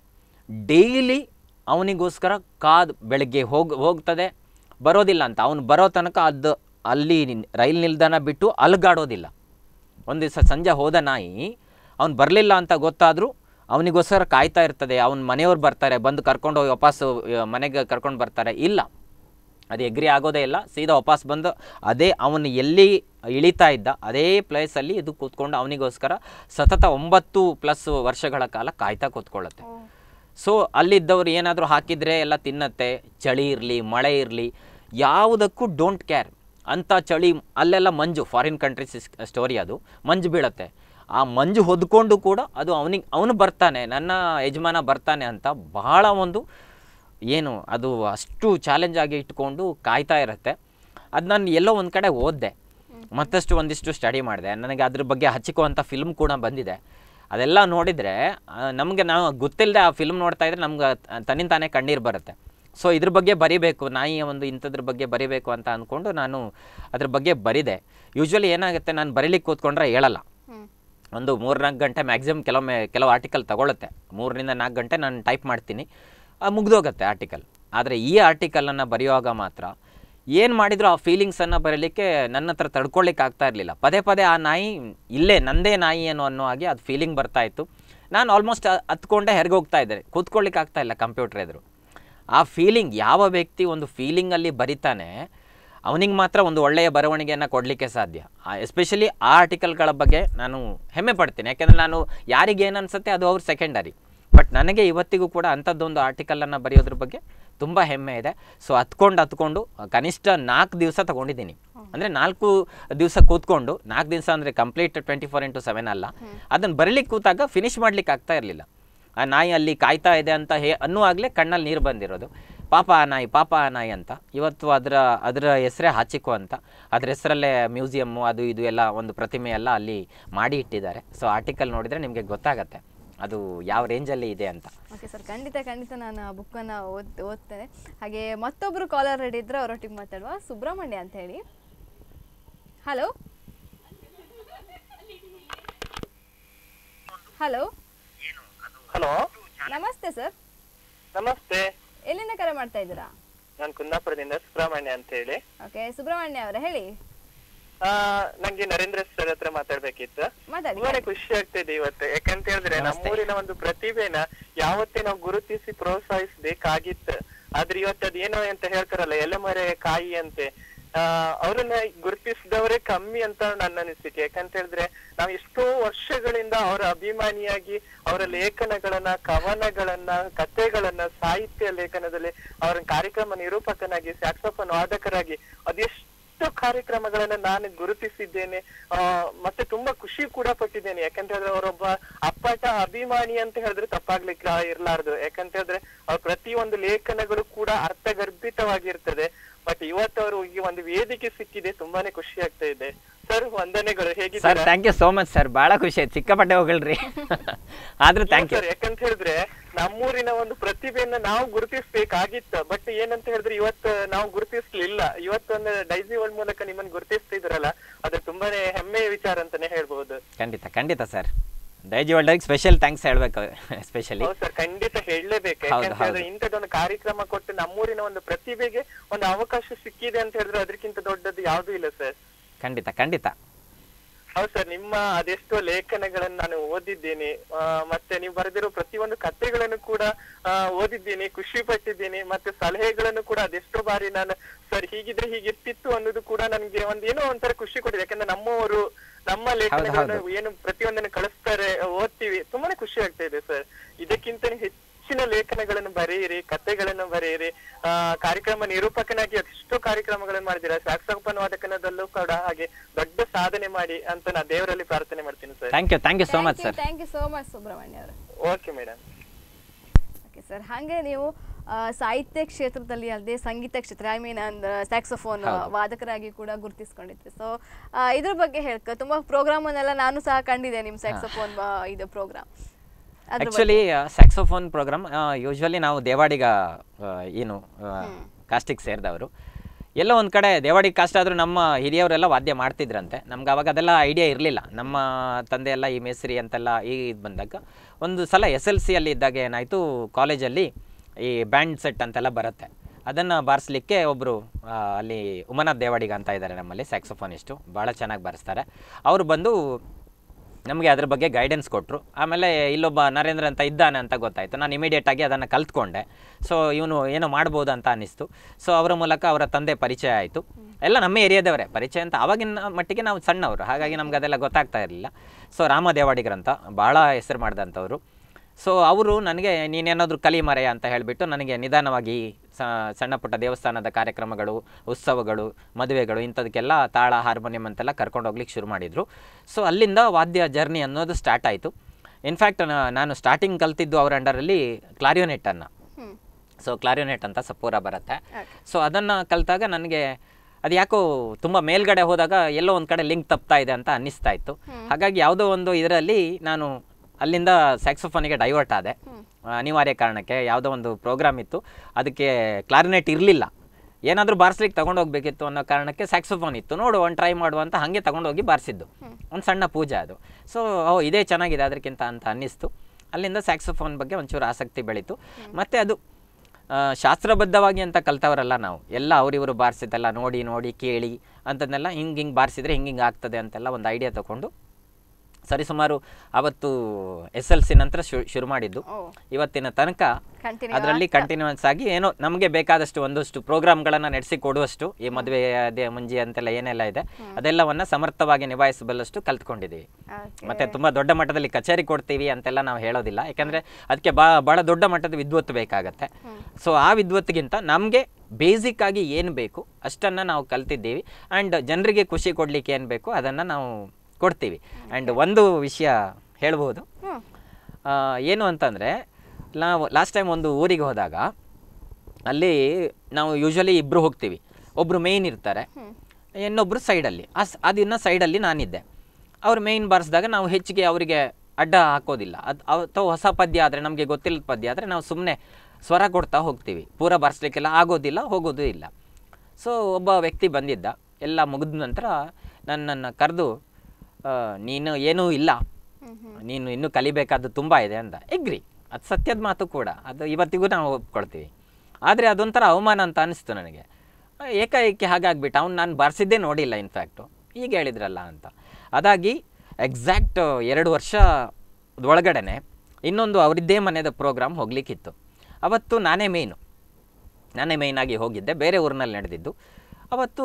ಡೈಲಿ ಅವನಿಗೋಸ್ಕರ ಕಾದು ಬೆಳಗ್ಗೆ ಹೋಗ್ ಹೋಗ್ತದೆ ಬರೋದಿಲ್ಲ ಅಂತ ಅವನು ಬರೋ ತನಕ ಅದು ಅಲ್ಲಿ ನಿನ್- ರೈಲ್ ನಿಲ್ದಾಣ ಬಿಟ್ಟು ಅಲ್ಗಾಡೋದಿಲ್ಲ ಒಂದು ದಿವಸ ಸಂಜೆ ಹೋದ ನಾಯಿ ಅವ್ನು ಬರಲಿಲ್ಲ ಅಂತ ಗೊತ್ತಾದರೂ ಅವನಿಗೋಸ್ಕರ ಕಾಯ್ತಾ ಇರ್ತದೆ ಅವ್ನ ಮನೆಯವ್ರು ಬರ್ತಾರೆ ಬಂದು ಕರ್ಕೊಂಡು ಹೋಗಿ ವಾಪಸ್ಸು ಆ, ಮನೆಗೆ ಕರ್ಕೊಂಡು ಬರ್ತಾರೆ ಇಲ್ಲ ಅದು ಎಗ್ರಿ ಆಗೋದೇ ಇಲ್ಲ ಸೀದಾ ವಾಪಸ್ ಬಂದು ಅದೇ ಅವನು ಎಲ್ಲಿ ಇಳಿತಾ ಇದ್ದ ಅದೇ ಪ್ಲೇಸಲ್ಲಿ ಇದು ಕೂತ್ಕೊಂಡು ಅವನಿಗೋಸ್ಕರ ಸತತ ಒಂಬತ್ತು ಪ್ಲಸ್ ವರ್ಷಗಳ ಕಾಲ ಕಾಯ್ತಾ ಕೂತ್ಕೊಳ್ಳುತ್ತೆ ಸೊ ಅಲ್ಲಿದ್ದವ್ರು ಏನಾದರೂ ಹಾಕಿದರೆ ಎಲ್ಲ ತಿನ್ನತ್ತೆ ಚಳಿ ಇರಲಿ ಮಳೆ ಇರಲಿ ಯಾವುದಕ್ಕೂ ಡೋಂಟ್ ಕೇರ್ ಅಂಥ ಚಳಿ ಅಲ್ಲೆಲ್ಲ ಮಂಜು ಫಾರಿನ್ ಕಂಟ್ರೀಸ್ ಸ್ಟೋರಿ ಅದು ಮಂಜು ಬೀಳತ್ತೆ ಆ ಮಂಜು ಹೊದ್ಕೊಂಡು ಕೂಡ ಅದು ಅವನಿಗೆ ಅವನು ಬರ್ತಾನೆ ನನ್ನ ಯಜಮಾನ ಬರ್ತಾನೆ ಅಂತ ಬಹಳ ಒಂದು ಏನು ಅದು ಅಷ್ಟು ಚಾಲೆಂಜ್ ಆಗಿ ಇಟ್ಕೊಂಡು ಕಾಯ್ತಾ ಇರುತ್ತೆ ಅದು ನಾನು ಎಲ್ಲೋ ಒಂದು ಕಡೆ ಓದಿದೆ ಮತ್ತಷ್ಟು ಒಂದಿಷ್ಟು ಸ್ಟಡಿ ಮಾಡಿದೆ ನನಗೆ ಅದ್ರ ಬಗ್ಗೆ ಹಚ್ಚಿಕೋ ಅಂತ ಫಿಲ್ಮ್ ಕೂಡ ಬಂದಿದೆ ಅದೆಲ್ಲ ನೋಡಿದರೆ ನಮಗೆ ನಾವು ಗೊತ್ತಿಲ್ಲದೆ ಆ ಫಿಲ್ಮ್ ನೋಡ್ತಾ ಇದ್ರೆ ನಮ್ಗೆ ತನ್ನಿಂದ ತಾನೇ ಕಣ್ಣೀರು ಬರುತ್ತೆ ಸೊ ಇದ್ರ ಬಗ್ಗೆ ಬರಿಬೇಕು ನಾಯಿಯ ಒಂದು ಇಂಥದ್ರ ಬಗ್ಗೆ ಬರಿಬೇಕು ಅಂತ ಅಂದ್ಕೊಂಡು ನಾನು ಅದ್ರ ಬಗ್ಗೆ ಬರಿದೆ ಯೂಶ್ವಲಿ ಏನಾಗುತ್ತೆ ನಾನು ಬರೀಲಿಕ್ಕೆ ಕೂತ್ಕೊಂಡ್ರೆ ಹೇಳಲ್ಲ ಹ್ಮ್ ಒಂದು ಮೂರು ನಾಲ್ಕು ಗಂಟೆ ಮ್ಯಾಕ್ಸಿಮಮ್ ಕೆಲವೊಮ್ಮೆ ಕೆಲವು ಆರ್ಟಿಕಲ್ ತಗೊಳುತ್ತೆ ಮೂರರಿಂದ ನಾಲ್ಕು ಗಂಟೆ ನಾನು ಟೈಪ್ ಮಾಡ್ತೀನಿ ಆ, ಮುಗ್ದೋಗುತ್ತೆ ಆರ್ಟಿಕಲ್ ಆದರೆ ಈ ಆರ್ಟಿಕಲನ್ನು ಬರೆಯುವಾಗ ಮಾತ್ರ ಏನು ಮಾಡಿದ್ರು ಆ ಫೀಲಿಂಗ್ಸನ್ನು ಬರೀಲಿಕ್ಕೆ ನನ್ನ ಹತ್ರ ತಡ್ಕೊಳ್ಳಿಕ್ಕೆ ಆಗ್ತಾ ಇರಲಿಲ್ಲ ಪದೇ ಪದೇ ಆ ನಾಯಿ ಇಲ್ಲೇ ನಂದೇ ನಾಯಿ ಏನೋ ಅನ್ನೋ ಹಾಗೆ ಅದು ಫೀಲಿಂಗ್ ಬರ್ತಾ ಇತ್ತು ನಾನು ಆಲ್ಮೋಸ್ಟ್ ಹತ್ಕೊಂಡೆ ಹೆರ್ಗೆ ಹೋಗ್ತಾ ಇದ್ದೆ ಕೂತ್ಕೊಳ್ಳಿಕ್ಕೆ ಆಗ್ತಾ ಇಲ್ಲ ಕಂಪ್ಯೂಟರ್ ಎದುರು ಆ ಫೀಲಿಂಗ್ ಯಾವ ವ್ಯಕ್ತಿ ಒಂದು ಫೀಲಿಂಗಲ್ಲಿ ಬರಿತಾನೆ ಅವನಿಗೆ ಮಾತ್ರ ಒಂದು ಒಳ್ಳೆಯ ಬರವಣಿಗೆಯನ್ನು ಕೊಡಲಿಕ್ಕೆ ಸಾಧ್ಯ ಎಸ್ಪೆಷಲಿ ಆ ಆರ್ಟಿಕಲ್ಗಳ ಬಗ್ಗೆ ನಾನು ಹೆಮ್ಮೆ ಪಡ್ತೀನಿ ಯಾಕೆಂದರೆ ನಾನು ಯಾರಿಗೆ ಏನು ಅನ್ಸುತ್ತೆ ಅದು ಅವ್ರ ಸೆಕೆಂಡರಿ ಬಟ್ ನನಗೆ ಇವತ್ತಿಗೂ ಕೂಡ ಅಂಥದ್ದೊಂದು ಆರ್ಟಿಕಲನ್ನು ಬರೆಯೋದ್ರ ಬಗ್ಗೆ ತುಂಬ ಹೆಮ್ಮೆ ಇದೆ ಸೊ ಹತ್ಕೊಂಡು ಹತ್ಕೊಂಡು ಕನಿಷ್ಠ ನಾಲ್ಕು ದಿವಸ ತಗೊಂಡಿದ್ದೀನಿ ಅಂದರೆ ನಾಲ್ಕು ದಿವಸ ಕೂತ್ಕೊಂಡು ನಾಲ್ಕು ದಿವಸ ಅಂದರೆ complete twenty four into seven ಅಲ್ಲ ಅದನ್ನು ಬರೀಲಿಕ್ಕೆ ಕೂತಾಗ ಫಿನಿಷ್ ಮಾಡ್ಲಿಕ್ಕೆ ಆಗ್ತಾ ಇರಲಿಲ್ಲ ಆ ನಾಯಿ ಅಲ್ಲಿ ಕಾಯ್ತಾ ಇದೆ ಅಂತ ಹೇ ಅನ್ನುವಾಗಲೇ ಕಣ್ಣಲ್ಲಿ ನೀರು ಬಂದಿರೋದು ಪಾಪ ಆ ನಾಯಿ ಪಾಪ ಆ ನಾಯಿ ಅಂತ ಇವತ್ತು ಅದರ ಅದರ ಹೆಸರೇ ಹಾಚಿಕೋ ಅಂತ ಅದ್ರ ಹೆಸರಲ್ಲೇ ಮ್ಯೂಸಿಯಮ್ಮು ಅದು ಇದು ಎಲ್ಲ ಒಂದು ಪ್ರತಿಮೆ ಎಲ್ಲ ಅಲ್ಲಿ ಮಾಡಿ ಇಟ್ಟಿದ್ದಾರೆ ಸೊ ಆರ್ಟಿಕಲ್ ನೋಡಿದರೆ ನಿಮಗೆ ಗೊತ್ತಾಗತ್ತೆ ಅದು ಯಾವ ರೇಂಜಲ್ಲಿ ಇದೆ ಅಂತ ಓಕೆ ಸರ್ ಖಂಡಿತ ಖಂಡಿತ ನಾನು ಆ ಬುಕ್ಕನ್ನು ಓದ್ ಓದ್ತೇನೆ ಹಾಗೆ ಮತ್ತೊಬ್ಬರು ಕಾಲರ್ ರೆಡಿ ಇದ್ರೆ ಅವರೊಟ್ಟಿಗೆ ಮಾತಾಡುವ ಸುಬ್ರಹ್ಮಣ್ಯ ಅಂತ ಹೇಳಿ ಹಲೋ ಹಲೋ ಹಲೋ ನಮಸ್ತೆ ಸರ್ ನಮಸ್ತೆ ಎಲ್ಲಿಂದ ಕರೆ ಮಾಡ್ತಾ ಇದ್ದೀರಾ ನಾನು ಕುಂದಾಪುರದಿಂದ ಸುಬ್ರಹ್ಮಣ್ಯ ಅಂತ ಹೇಳಿ ಓಕೆ ಸುಬ್ರಹ್ಮಣ್ಯ ಅವರೇ ಹೇಳಿ ಆ ನಂಗೆ ನರೇಂದ್ರ ಸರ್ ಹತ್ರ ಮಾತಾಡ್ಬೇಕಿತ್ತು ಮಾತಾಡಿ ತುಂಬಾನೇ ಖುಷಿ ಆಗ್ತಿದೆ ಇವತ್ತು ಯಾಕಂತ ಹೇಳಿದ್ರೆ ನಮಸ್ತೆ. ನಮ್ಮೂರಿನ ಒಂದು ಪ್ರತಿಭೆನ ಯಾವತ್ತೇ ನಾವು ಗುರುತಿಸಿ ಪ್ರೋತ್ಸಾಹಿಸ್ಬೇಕಾಗಿತ್ತು ಆದ್ರೆ ಇವತ್ತು ಅದೇನೋ ಅಂತ ಹೇಳ್ತಾರಲ್ಲ ಎಲೆಮರೆ ಕಾಯಿ ಅಂತೆ ಆ ಅವ್ರನ್ನ ಗುರುತಿಸಿದವರೇ ಕಮ್ಮಿ ಅಂತ ನನ್ನ ಅನಿಸಿಕೆ ಯಾಕಂತ ಹೇಳಿದ್ರೆ ನಾವು ಎಷ್ಟೋ ವರ್ಷಗಳಿಂದ ಅವರ ಅಭಿಮಾನಿಯಾಗಿ ಅವರ ಲೇಖನಗಳನ್ನ ಕವನಗಳನ್ನ ಕಥೆಗಳನ್ನ ಸಾಹಿತ್ಯ ಲೇಖನದಲ್ಲಿ ಅವರ ಕಾರ್ಯಕ್ರಮ ನಿರೂಪಕನಾಗಿ ಸ್ಯಾಕ್ಸೋಫೋನ್ ವಾದಕರಾಗಿ ಅದೆಷ್ಟು ಕಾರ್ಯಕ್ರಮಗಳನ್ನ ನಾನು ಗುರುತಿಸಿದ್ದೇನೆ ಆ ಮತ್ತೆ ತುಂಬಾ ಖುಷಿ ಕೂಡ ಪಟ್ಟಿದ್ದೇನೆ ಯಾಕಂತ ಹೇಳಿದ್ರೆ ಅವರೊಬ್ಬ ಅಪ್ಪಟ ಅಭಿಮಾನಿ ಅಂತ ಹೇಳಿದ್ರೆ ತಪ್ಪಾಗ್ಲಿಕ್ಕೆ ಇರ್ಲಾರ್ದು ಯಾಕಂತ ಹೇಳಿದ್ರೆ ಅವ್ರ ಪ್ರತಿಯೊಂದು ಲೇಖನಗಳು ಕೂಡ ಅರ್ಥಗರ್ಭಿತವಾಗಿರ್ತದೆ ಬಟ್ ಇವತ್ತು ಅವ್ರಿಗೆ ಒಂದು ವೇದಿಕೆ ಸಿಕ್ಕಿದೆ ತುಂಬಾನೇ ಖುಷಿ ಆಗ್ತಾ ಇದೆ ಸರ್ ವಂದನೆಗಳು ಸರ್ ಹೇಗಿದ್ದೀರಾ thank you so much sir ಭಾಳ ಖುಷಿ ಆಯ್ತು ಸಿಕ್ಕಾಪಟ್ಟೆ ಹೋಗಲ್ರಿ ಆದರೂ ಥ್ಯಾಂಕ್ ಯು ಸರ್ ಯಾಕಂತ ಹೇಳಿದ್ರೆ ನಮ್ಮೂರಿನ ಒಂದು ಪ್ರತಿಭೆಯನ್ನ ನಾವು ಗುರುತಿಸ್ಬೇಕಾಗಿತ್ತು ಬಟ್ ಏನಂತ ಹೇಳಿದ್ರೆ ಇವತ್ತು ನಾವು ಗುರುತಿಸ್ಲಿಲ್ಲ ಇವತ್ತೊಂದು ಡೈಸಿ ವರ್ಲ್ಡ್ ಮೂಲಕ ನಿಮ್ಮನ್ನ ಗುರುತಿಸ್ತಿದ್ರಲ್ಲ ಅದು ತುಂಬಾನೇ ಹೆಮ್ಮೆಯ ವಿಚಾರ ಅಂತಾನೆ ಹೇಳ್ಬಹುದು ಖಂಡಿತ ಖಂಡಿತ ಸರ್ ದೈಜಿ ವರ್ಲ್ಡ್ಗೆ ಸ್ಪೆಷಲ್ ಥ್ಯಾಂಕ್ಸ್ ಹೇಳ್ಬೇಕು ಎಸ್ಪೆಷಲಿ ಹೌದು ಸರ್ ಖಂಡಿತ ಹೇಳಲೇಬೇಕು ಹೌದು, ಯಾಕಂತ ಹೇಳಿದ್ರೆ ಹೌದು. ಇಂಥದ್ದೊಂದು ಕಾರ್ಯಕ್ರಮ ಕೊಟ್ಟು ನಮ್ಮೂರಿನ ಒಂದು ಪ್ರತಿಭೆಗೆ ಒಂದು ಅವಕಾಶ ಸಿಕ್ಕಿದೆ ಅಂತ ಹೇಳಿದ್ರೆ ಅದಕ್ಕಿಂತ ದೊಡ್ಡದು ಯಾವ್ದು ಇಲ್ಲ ಸರ್ ಖಂಡಿತ ಖಂಡಿತ ಹೌದು ಸರ್ ನಿಮ್ಮ ಅದೆಷ್ಟೋ ಲೇಖನಗಳನ್ನು ನಾನು ಓದಿದ್ದೀನಿ ಆ, ಮತ್ತೆ ನೀವು ಬರೆದಿರೋ ಪ್ರತಿಯೊಂದು ಕಥೆಗಳನ್ನು ಕೂಡ ಆ, ಓದಿದ್ದೀನಿ ಖುಷಿ ಪಟ್ಟಿದ್ದೀನಿ ಮತ್ತೆ ಸಲಹೆಗಳನ್ನು ಕೂಡ ಅದೆಷ್ಟೋ ಬಾರಿ ನಾನು ಸರ್ ಹೀಗಿದ್ರೆ ಹೀಗಿರ್ತಿತ್ತು ಅನ್ನೋದು ಕೂಡ ನನ್ಗೆ ಒಂದ್ ಏನೋ ಒಂಥರ ಖುಷಿ ಕೊಟ್ಟಿದೆ ಯಾಕಂದ್ರೆ ನಮ್ಮವರು ನಮ್ಮ ಲೇಖನಗಳನ್ನು ಏನು ಪ್ರತಿಯೊಂದನ್ನು ಕಳಿಸ್ತಾರೆ ಓದ್ತೀವಿ ತುಂಬಾನೇ ಖುಷಿ ಆಗ್ತಾ ಇದೆ ಸರ್ ಇದಕ್ಕಿಂತ ಹೆಚ್ಚಿನ ಲೇಖನಗಳನ್ನು ಬರೆಯಿರಿ ಕಥೆಗಳನ್ನು ಬರೆಯಿರಿ ಆ ಕಾರ್ಯಕ್ರಮ ನಿರೂಪಕನಾಗಿ ಅದೆಷ್ಟೋ ಕಾರ್ಯಕ್ರಮಗಳನ್ನು ಮಾಡಿದ್ದೀರಾ ಸ್ಯಾಕ್ಸೋಫೋನ್ ವಾದಕನದಲ್ಲೂ ಕೂಡ ಹಾಗೆ ದೊಡ್ಡ ಸಾಧನೆ ಮಾಡಿ ಅಂತ ನಾ ದೇವರಲ್ಲಿ ಪ್ರಾರ್ಥನೆ ಮಾಡ್ತೀನಿ sir thank you thank you so much sir thank you so much Subrahmanya ಅವರು ಓಕೆ ಮೇಡಮ್ ಓಕೆ ಸರ್ ಹಾಗೆ ನೀವು ಆ, ಸಾಹಿತ್ಯ ಕ್ಷೇತ್ರದಲ್ಲಿ ಅಲ್ಲದೆ ಸಂಗೀತ ಕ್ಷೇತ್ರ ಐ ಮೀನ್ ಅಂದ್ರೆ ಸ್ಯಾಕ್ಸೋಫೋನ್ ವಾದಕರಾಗಿ ಕೂಡ ಗುರುತಿಸ್ಕೊಂಡಿದ್ರಿ ಸೊ ಇದ್ರ ಬಗ್ಗೆ ಹೇಳ್ಕ ತುಂಬಾ ಪ್ರೋಗ್ರಾಮನ್ನೆಲ್ಲ ನಾನು ಸಹ ಕಂಡಿದ್ದೆ ನಿಮ್ಮ ಸ್ಯಾಕ್ಸೋಫೋನ್ ಇದು ಪ್ರೋಗ್ರಾಮ್ ಅದ್ರ ಆ್ಯಕ್ಚುಲಿ ಸ್ಯಾಕ್ಸೋಫೋನ್ ಪ್ರೋಗ್ರಾಮ್ ಯೂಶ್ವಲಿ ನಾವು ದೇವಾಡಿಗ ಆ, ಏನು ಕಾಸ್ಟಿಗೆ ಸೇರಿದವರು ಎಲ್ಲೋ ಒಂದು ಕಡೆ ದೇವಾಡಿ ಕಾಸ್ಟ್ ಆದರೂ ನಮ್ಮ ಹಿರಿಯವರೆಲ್ಲ ವಾದ್ಯ ಮಾಡ್ತಿದ್ರಂತೆ ನಮ್ಗೆ ಅವಾಗ ಅದೆಲ್ಲ ಐಡಿಯಾ ಇರಲಿಲ್ಲ ನಮ್ಮ ತಂದೆ ಎಲ್ಲ ಈ ಮೇಸ್ರಿ ಅಂತೆಲ್ಲ ಈ ಇದು ಬಂದಾಗ ಒಂದು ಸಲ ಎಸ್ ಎಲ್ ಸಿಯಲ್ಲಿ ಇದ್ದಾಗ ಏನಾಯಿತು ಕಾಲೇಜಲ್ಲಿ ಈ ಬ್ಯಾಂಡ್ ಸೆಟ್ ಅಂತೆಲ್ಲ ಬರುತ್ತೆ ಅದನ್ನು ಬಾರಿಸ್ಲಿಕ್ಕೆ ಒಬ್ಬರು ಅಲ್ಲಿ ಉಮನಾಥ್ ದೇವಾಡಿಗ ಅಂತ ಇದ್ದಾರೆ ನಮ್ಮಲ್ಲಿ ಸ್ಯಾಕ್ಸೋಫೋನಿಸ್ಟು ಭಾಳ ಚೆನ್ನಾಗಿ ಬಾರಿಸ್ತಾರೆ ಅವರು ಬಂದು ನಮಗೆ ಅದ್ರ ಬಗ್ಗೆ ಗೈಡೆನ್ಸ್ ಕೊಟ್ಟರು ಆಮೇಲೆ ಇಲ್ಲೊಬ್ಬ ನರೇಂದ್ರ ಅಂತ ಇದ್ದಾನೆ ಅಂತ ಗೊತ್ತಾಯಿತು ನಾನು ಇಮಿಡಿಯೇಟಾಗಿ ಅದನ್ನು ಕಲ್ತ್ಕೊಂಡೆ ಸೊ ಇವನು ಏನೋ ಮಾಡ್ಬೋದು ಅಂತ ಅನ್ನಿಸ್ತು ಸೊ ಅವರ ಮೂಲಕ ಅವರ ತಂದೆ ಪರಿಚಯ ಆಯಿತು ಎಲ್ಲ ನಮ್ಮ ಏರಿಯಾದವರೇ ಪರಿಚಯ ಅಂತ ಆವಾಗಿನ ಮಟ್ಟಿಗೆ ನಾವು ಸಣ್ಣವರು ಹಾಗಾಗಿ ನಮ್ಗೆ ಅದೆಲ್ಲ ಗೊತ್ತಾಗ್ತಾ ಇರಲಿಲ್ಲ ಸೊ ರಾಮದೇವಾಡಿಗರಂತ ಭಾಳ ಹೆಸರು ಮಾಡಿದಂಥವ್ರು ಸೊ ಅವರು ನನಗೆ ನೀನೇನಾದರೂ ಕಲಿ ಮರೆಯ ಅಂತ ಹೇಳಿಬಿಟ್ಟು ನನಗೆ ನಿಧಾನವಾಗಿ ಸ ಸಣ್ಣ ಪುಟ್ಟ ದೇವಸ್ಥಾನದ ಕಾರ್ಯಕ್ರಮಗಳು ಉತ್ಸವಗಳು ಮದುವೆಗಳು ಇಂಥದಕ್ಕೆಲ್ಲ ತಾಳ ಹಾರ್ಮೋನಿಯಂ ಅಂತೆಲ್ಲ ಕರ್ಕೊಂಡು ಹೋಗ್ಲಿಕ್ಕೆ ಶುರು ಮಾಡಿದರು ಸೊ ಅಲ್ಲಿಂದ ವಾದ್ಯ ಜರ್ನಿ ಅನ್ನೋದು ಸ್ಟಾರ್ಟ್ ಆಯಿತು ಇನ್ಫ್ಯಾಕ್ಟ್ ನಾನು ಸ್ಟಾರ್ಟಿಂಗ್ ಕಲ್ತಿದ್ದು ಅವರ ಅಂಡರಲ್ಲಿ ಕ್ಲಾರಿಯೋನೆಟ್ಟನ್ನು ಹ್ಮ್ ಸೊ ಕ್ಲಾರಿಯೋನೆಟ್ ಅಂತ ಸಪೂರ ಬರುತ್ತೆ ಸೊ ಅದನ್ನು ಕಲಿತಾಗ ನನಗೆ ಅದು ಯಾಕೋ ತುಂಬ ಮೇಲ್ಗಡೆ ಹೋದಾಗ ಎಲ್ಲೋ ಒಂದು ಕಡೆ ಲಿಂಕ್ ತಪ್ತಾ ಇದೆ ಅಂತ ಅನ್ನಿಸ್ತಾ ಇತ್ತು ಹಾಗಾಗಿ ಯಾವುದೋ ಒಂದು ಇದರಲ್ಲಿ ನಾನು ಅಲ್ಲಿಂದ ಸ್ಯಾಕ್ಸೋಫೋನಿಗೆ ಡೈವರ್ಟ್ ಆದೆ ಅನಿವಾರ್ಯ ಕಾರಣಕ್ಕೆ ಯಾವುದೋ ಒಂದು ಪ್ರೋಗ್ರಾಮ್ ಇತ್ತು ಅದಕ್ಕೆ ಕ್ಲಾರಿನೆಟ್ ಇರಲಿಲ್ಲ ಏನಾದರೂ ಬಾರಿಸ್ಲಿಕ್ಕೆ ತಗೊಂಡೋಗ್ಬೇಕಿತ್ತು ಅನ್ನೋ ಕಾರಣಕ್ಕೆ ಸ್ಯಾಕ್ಸೋಫೋನ್ ಇತ್ತು ನೋಡು ಒಂದು ಟ್ರೈ ಮಾಡುವ ಅಂತ ಹಾಗೆ ತಗೊಂಡೋಗಿ ಬಾರಿಸಿದ್ದು ಒಂದು ಸಣ್ಣ ಪೂಜೆ ಅದು ಸೊ ಓ ಇದೇ ಚೆನ್ನಾಗಿದೆ ಅದಕ್ಕಿಂತ ಅಂತ ಅನ್ನಿಸ್ತು ಅಲ್ಲಿಂದ ಸ್ಯಾಕ್ಸೋಫೋನ್ ಬಗ್ಗೆ ಒಂಚೂರು ಆಸಕ್ತಿ ಬೆಳೀತು ಮತ್ತು ಅದು ಆ, ಶಾಸ್ತ್ರಬದ್ಧವಾಗಿ ಅಂತ ಕಲ್ತವರಲ್ಲ ನಾವು ಎಲ್ಲ ಅವರಿವರು ಬಾರಿಸಿದ್ದೆಲ್ಲ ನೋಡಿ ನೋಡಿ ಕೇಳಿ ಅಂಥದ್ದನ್ನೆಲ್ಲ ಹಿಂಗೆ ಹಿಂಗೆ ಬಾರಿಸಿದ್ರೆ ಹಿಂಗೆ ಹಿಂಗೆ ಆಗ್ತದೆ ಅಂತೆಲ್ಲ ಒಂದು ಐಡಿಯಾ ತೊಗೊಂಡು ಸರಿಸುಮಾರು ಅವತ್ತು ಎಸ್ ಎಲ್ ಸಿ ನಂತರ ಶು ಶುರು ಮಾಡಿದ್ದು ಓ ಇವತ್ತಿನ ತನಕ ಕಂಟಿನ್ಯೂ ಅದರಲ್ಲಿ ಕಂಟಿನ್ಯೂಸ್ ಆಗಿ ಏನೋ ನಮಗೆ ಬೇಕಾದಷ್ಟು ಒಂದಷ್ಟು ಪ್ರೋಗ್ರಾಮ್ಗಳನ್ನು ನಡೆಸಿ ಕೊಡುವಷ್ಟು ಈ ಮದುವೆ ಅದೇ ಮುಂಜಿ ಅಂತೆಲ್ಲ ಏನೆಲ್ಲ ಇದೆ ಅದೆಲ್ಲವನ್ನ ಸಮರ್ಥವಾಗಿ ನಿಭಾಯಿಸಬಲ್ಲಷ್ಟು ಕಲ್ತ್ಕೊಂಡಿದ್ದೀವಿ ಮತ್ತೆ ತುಂಬಾ ದೊಡ್ಡ ಮಟ್ಟದಲ್ಲಿ ಕಚೇರಿ ಕೊಡ್ತೀವಿ ಅಂತೆಲ್ಲ ನಾವು ಹೇಳೋದಿಲ್ಲ ಯಾಕಂದ್ರೆ ಅದಕ್ಕೆ ಬಾ ಬಹಳ ದೊಡ್ಡ ಮಟ್ಟದ ವಿದ್ವತ್ತು ಬೇಕಾಗತ್ತೆ ಸೊ ಆ ವಿದ್ವತ್ತಿಗಿಂತ ನಮಗೆ ಬೇಸಿಕ್ ಆಗಿ ಏನು ಬೇಕು ಅಷ್ಟನ್ನು ನಾವು ಕಲ್ತಿದ್ದೀವಿ ಆ್ಯಂಡ್ ಜನರಿಗೆ ಖುಷಿ ಕೊಡಲಿಕ್ಕೆ ಏನು ಬೇಕು ಅದನ್ನು ನಾವು ಕೊಡ್ತೀವಿ ಆ್ಯಂಡ್ ಒಂದು ವಿಷಯ ಹೇಳ್ಬೋದು ಹ್ಮ್ ಆ, ಏನು ಅಂತಂದರೆ ನಾವು ಲಾಸ್ಟ್ ಟೈಮ್ ಒಂದು ಊರಿಗೆ ಹೋದಾಗ ಅಲ್ಲಿ ನಾವು ಯೂಶ್ವಲಿ ಇಬ್ಬರು ಹೋಗ್ತೀವಿ ಒಬ್ಬರು ಮೇಯ್ನ್ ಇರ್ತಾರೆ ಇನ್ನೊಬ್ಬರು ಸೈಡಲ್ಲಿ ಆ ಸ್- ಅದಿನ್ನ ಸೈಡಲ್ಲಿ ನಾನಿದ್ದೆ ಅವ್ರು ಮೇಯ್ನ್ ಬಾರಿಸಿದಾಗ ನಾವು ಹೆಚ್ಚಿಗೆ ಅವರಿಗೆ ಅಡ್ಡ ಹಾಕೋದಿಲ್ಲ ಅದು ಅಥವಾ ಹೊಸ ಪದ್ಯ ಆದರೆ ನಮಗೆ ಗೊತ್ತಿಲ್ಲದ ಪದ್ಯ ಆದರೆ ನಾವು ಸುಮ್ಮನೆ ಸ್ವರ ಕೊಡ್ತಾ ಹೋಗ್ತೀವಿ ಪೂರ ಬಾರಿಸ್ಲಿಕ್ಕೆಲ್ಲ ಆಗೋದಿಲ್ಲ ಹೋಗೋದು ಇಲ್ಲ ಸೊ ಒಬ್ಬ ವ್ಯಕ್ತಿ ಬಂದಿದ್ದ ಎಲ್ಲ ಮುಗಿದ ನಂತರ ನನ್ನನ್ನು ಕರೆದು ನೀನು ಏನೂ ಇಲ್ಲ ನೀನು ಇನ್ನೂ ಕಲಿಬೇಕಾದ್ದು ತುಂಬ ಇದೆ ಅಂದ ಎಗ್ರಿ ಅದು ಸತ್ಯದ ಮಾತು ಕೂಡ ಅದು ಇವತ್ತಿಗೂ ನಾವು ಒಪ್ಕೊಳ್ತೀವಿ ಆದರೆ ಅದೊಂಥರ ಅವಮಾನ ಅಂತ ಅನಿಸ್ತು ನನಗೆ ಆ, ಏಕಾಏಕಿ ಹಾಗಾಗ್ಬಿಟ್ಟು ಅವ್ನು ನಾನು ಬರ್ಸಿದ್ದೇ ನೋಡಿಲ್ಲ ಇನ್ಫ್ಯಾಕ್ಟು ಈಗ ಹೇಳಿದ್ರಲ್ಲ ಅಂತ ಅದಾಗಿ ಎಕ್ಸಾಕ್ಟ್ ಎರಡು ವರ್ಷ ಒಳಗಡೆನೆ ಇನ್ನೊಂದು ಅವರಿದ್ದೇ ಮನೆದ ಪ್ರೋಗ್ರಾಮ್ ಹೋಗ್ಲಿಕ್ಕಿತ್ತು ಅವತ್ತು ನಾನೇ ಮೇಯ್ನು ನಾನೇ ಮೇಯ್ನಾಗಿ ಹೋಗಿದ್ದೆ ಬೇರೆ ಊರಿನಲ್ಲಿ ನಡೆದಿದ್ದು ಅವತ್ತು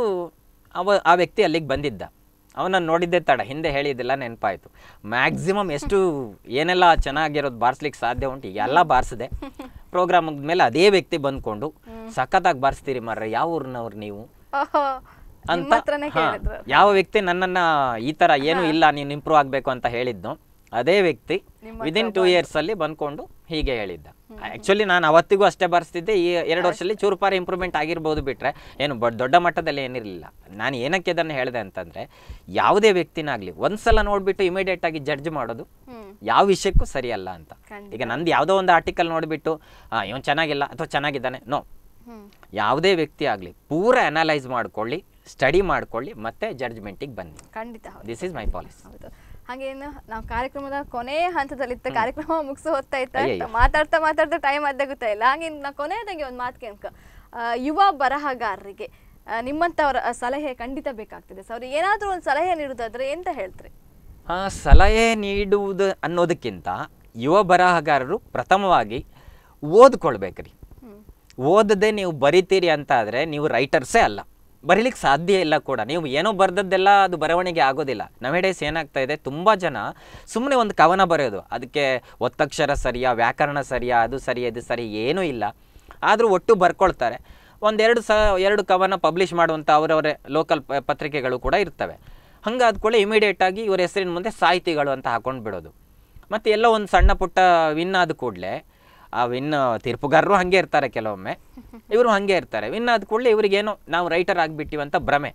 ಅವ ಆ ವ್ಯಕ್ತಿ ಅಲ್ಲಿಗೆ ಬಂದಿದ್ದ ಅವನನ್ನು ನೋಡಿದ್ದೆ ತಡ ಹಿಂದೆ ಹೇಳಿದ್ದೆಲ್ಲ ನೆನಪಾಯಿತು ಮ್ಯಾಕ್ಸಿಮಮ್ ಎಷ್ಟು ಏನೆಲ್ಲ ಚೆನ್ನಾಗಿರೋದು ಬಾರಿಸ್ಲಿಕ್ಕೆ ಸಾಧ್ಯ ಉಂಟು ಎಲ್ಲ ಬಾರಿಸಿದೆ ಪ್ರೋಗ್ರಾಮ್ ಮೇಲೆ ಅದೇ ವ್ಯಕ್ತಿ ಬಂದ್ಕೊಂಡು ಸಖತ್ತಾಗಿ ಬಾರಿಸ್ತೀರಿ ಮಾರ್ರೆ ಯಾವ ಊರಿನವ್ರು ನೀವು ಓಹೋ ನಿಮ್ಮ ಅಂತ ಹತ್ರನೇ ಹಾ, ಕೇಳಿದ್ರು ಯಾವ ವ್ಯಕ್ತಿ ನನ್ನನ್ನ ಈ ತರ ಏನು ಇಲ್ಲ ನೀನು ಇಂಪ್ರೂವ್ ಆಗಬೇಕು ಅಂತ ಹೇಳಿದ್ನು ಅದೇ ವ್ಯಕ್ತಿ ನಿಮ್ಮ ವಿದಿನ್ ಟೂ ಇಯರ್ಸ್ ಅಲ್ಲಿ ಬಂದ್ಕೊಂಡು ಹೀಗೆ ಹೇಳಿದ್ದ ಆಕ್ಚುಲಿ ನಾನು ಅವತ್ತಿಗೂ ಅಷ್ಟೇ ಬಾರಿಸ್ತಿದ್ದೆ ಈ ಎರಡು ವರ್ಷದಲ್ಲಿ ಚೂರುಪಾರ ಇಂಪ್ರೂವ್ಮೆಂಟ್ ಆಗಿರ್ಬೋದು ಬಿಟ್ರೆ ಏನು ಬ- ದೊಡ್ಡ ಮಟ್ಟದಲ್ಲಿ ಏನಿರಲಿಲ್ಲ ನಾನು ಏನಕ್ಕೆ ಇದನ್ನು ಹೇಳಿದೆ ಅಂತಂದ್ರೆ ಯಾವುದೇ ವ್ಯಕ್ತಿನಾಗ್ಲಿ ಒಂದ್ಸಲ ನೋಡ್ಬಿಟ್ಟು ಇಮಿಡಿಯೇಟ್ ಆಗಿ ಜಡ್ಜ್ ಮಾಡೋದು ಹ್ಮ್ ಯಾವ ವಿಷಯಕ್ಕೂ ಸರಿಯಲ್ಲ ಅಂತ ಖಂಡಿತ. ಈಗ ನಂದು ಯಾವುದೋ ಒಂದು ಆರ್ಟಿಕಲ್ ನೋಡಿಬಿಟ್ಟು ಇವನು ಚೆನ್ನಾಗಿಲ್ಲ ಅಥವಾ ಚೆನ್ನಾಗಿದ್ದಾನೆ ನೋ ಹ್ಮ್ ಯಾವುದೇ ವ್ಯಕ್ತಿ ಆಗಲಿ ಪೂರ ಅನಲೈಸ್ ಮಾಡ್ಕೊಳ್ಳಿ ಸ್ಟಡಿ ಮಾಡ್ಕೊಳ್ಳಿ ಮತ್ತೆ ಜಡ್ಜ್ಮೆಂಟಿಗೆ ಬನ್ನಿ ಖಂಡಿತ ಹೌದು ದಿಸ್ ಇಸ್ ಮೈ ಪಾಲಿಸಿ ಹೌದು ಹಾಗೆ ಇನ್ನು ನಾವು ಕಾರ್ಯಕ್ರಮದ ಕೊನೆಯ ಹಂತದಲ್ಲಿತ್ತ ಕಾರ್ಯಕ್ರಮ ಮುಗಿಸು ಹೋಗ್ತಾ ಇತ್ತ ಅಯ್ಯಯ್ಯೋ. ಮಾತಾಡ್ತಾ ಮಾತಾಡ್ತಾ ಟೈಮ್ ಅದೇ ಗೊತ್ತಾಯಿಲ್ಲ ಹಾಗೆ ನಾ ಕೊನೆಯದಾಗಿ ಒಂದು ಮಾತು ಕೇಳ್ಕ ಆ, ಯುವ ಬರಹಗಾರರಿಗೆ ಆ, ನಿಮ್ಮಂಥವರ ಆ, ಸಲಹೆ ಖಂಡಿತ ಬೇಕಾಗ್ತದೆ ಸೊ ಅವ್ರಿಗೆ ಏನಾದರೂ ಒಂದು ಸಲಹೆ ನೀಡೋದಾದ್ರೆ ಎಂತ ಹೇಳ್ತೀರಿ ಆ, ಸಲಹೆ ನೀಡುವುದು ಅನ್ನೋದಕ್ಕಿಂತ ಯುವ ಬರಹಗಾರರು ಪ್ರಥಮವಾಗಿ ಓದ್ಕೊಳ್ಬೇಕ್ರಿ ಹ್ಮ್ ಓದದೆ ನೀವು ಬರಿತೀರಿ ಅಂತ ಆದರೆ ನೀವು ರೈಟರ್ಸೇ ಅಲ್ಲ ಬರೀಲಿಕ್ಕೆ ಸಾಧ್ಯ ಇಲ್ಲ ಕೂಡ ನೀವು ಏನೋ ಬರ್ದದ್ದೆಲ್ಲ ಅದು ಬರವಣಿಗೆ ಆಗೋದಿಲ್ಲ ನವೆಡೇಸ್ ಏನಾಗ್ತಾ ಇದೆ ತುಂಬ ಜನ ಸುಮ್ಮನೆ ಒಂದು ಕವನ ಬರೆಯೋದು ಅದಕ್ಕೆ ಒತ್ತಕ್ಷರ ಸರಿಯಾ ವ್ಯಾಕರಣ ಸರಿಯಾ ಅದು ಸರಿ ಇದು ಸರಿ ಏನೂ ಇಲ್ಲ ಆದರೂ ಒಟ್ಟು ಬರ್ಕೊಳ್ತಾರೆ ಒಂದೆರಡು ಸ ಎರಡು ಕವನ ಪಬ್ಲಿಷ್ ಮಾಡುವಂಥ ಅವರವರೇ ಲೋಕಲ್ ಪತ್ರಿಕೆಗಳು ಕೂಡ ಇರ್ತವೆ ಹಂಗಾದ ಕೂಡಲೇ ಇಮಿಡಿಯೇಟಾಗಿ ಇವ್ರ ಹೆಸರಿನ ಮುಂದೆ ಸಾಹಿತಿಗಳು ಅಂತ ಹಾಕೊಂಡು ಬಿಡೋದು ಮತ್ತು ಎಲ್ಲೋ ಒಂದು ಸಣ್ಣ ಪುಟ್ಟ ವಿನ್ ಆದ ಕೂಡಲೇ ಆ ವಿನ್ ತೀರ್ಪುಗಾರರು ಹಾಗೆ ಇರ್ತಾರೆ ಕೆಲವೊಮ್ಮೆ ಇವರು ಹಾಗೆ ಇರ್ತಾರೆ ವಿನ್ ಆದ ಕೂಡಲೇ ಇವರಿಗೇನೋ ನಾವು ರೈಟರ್ ಆಗಿಬಿಟ್ಟಿವಿ ಅಂತ ಭ್ರಮೆ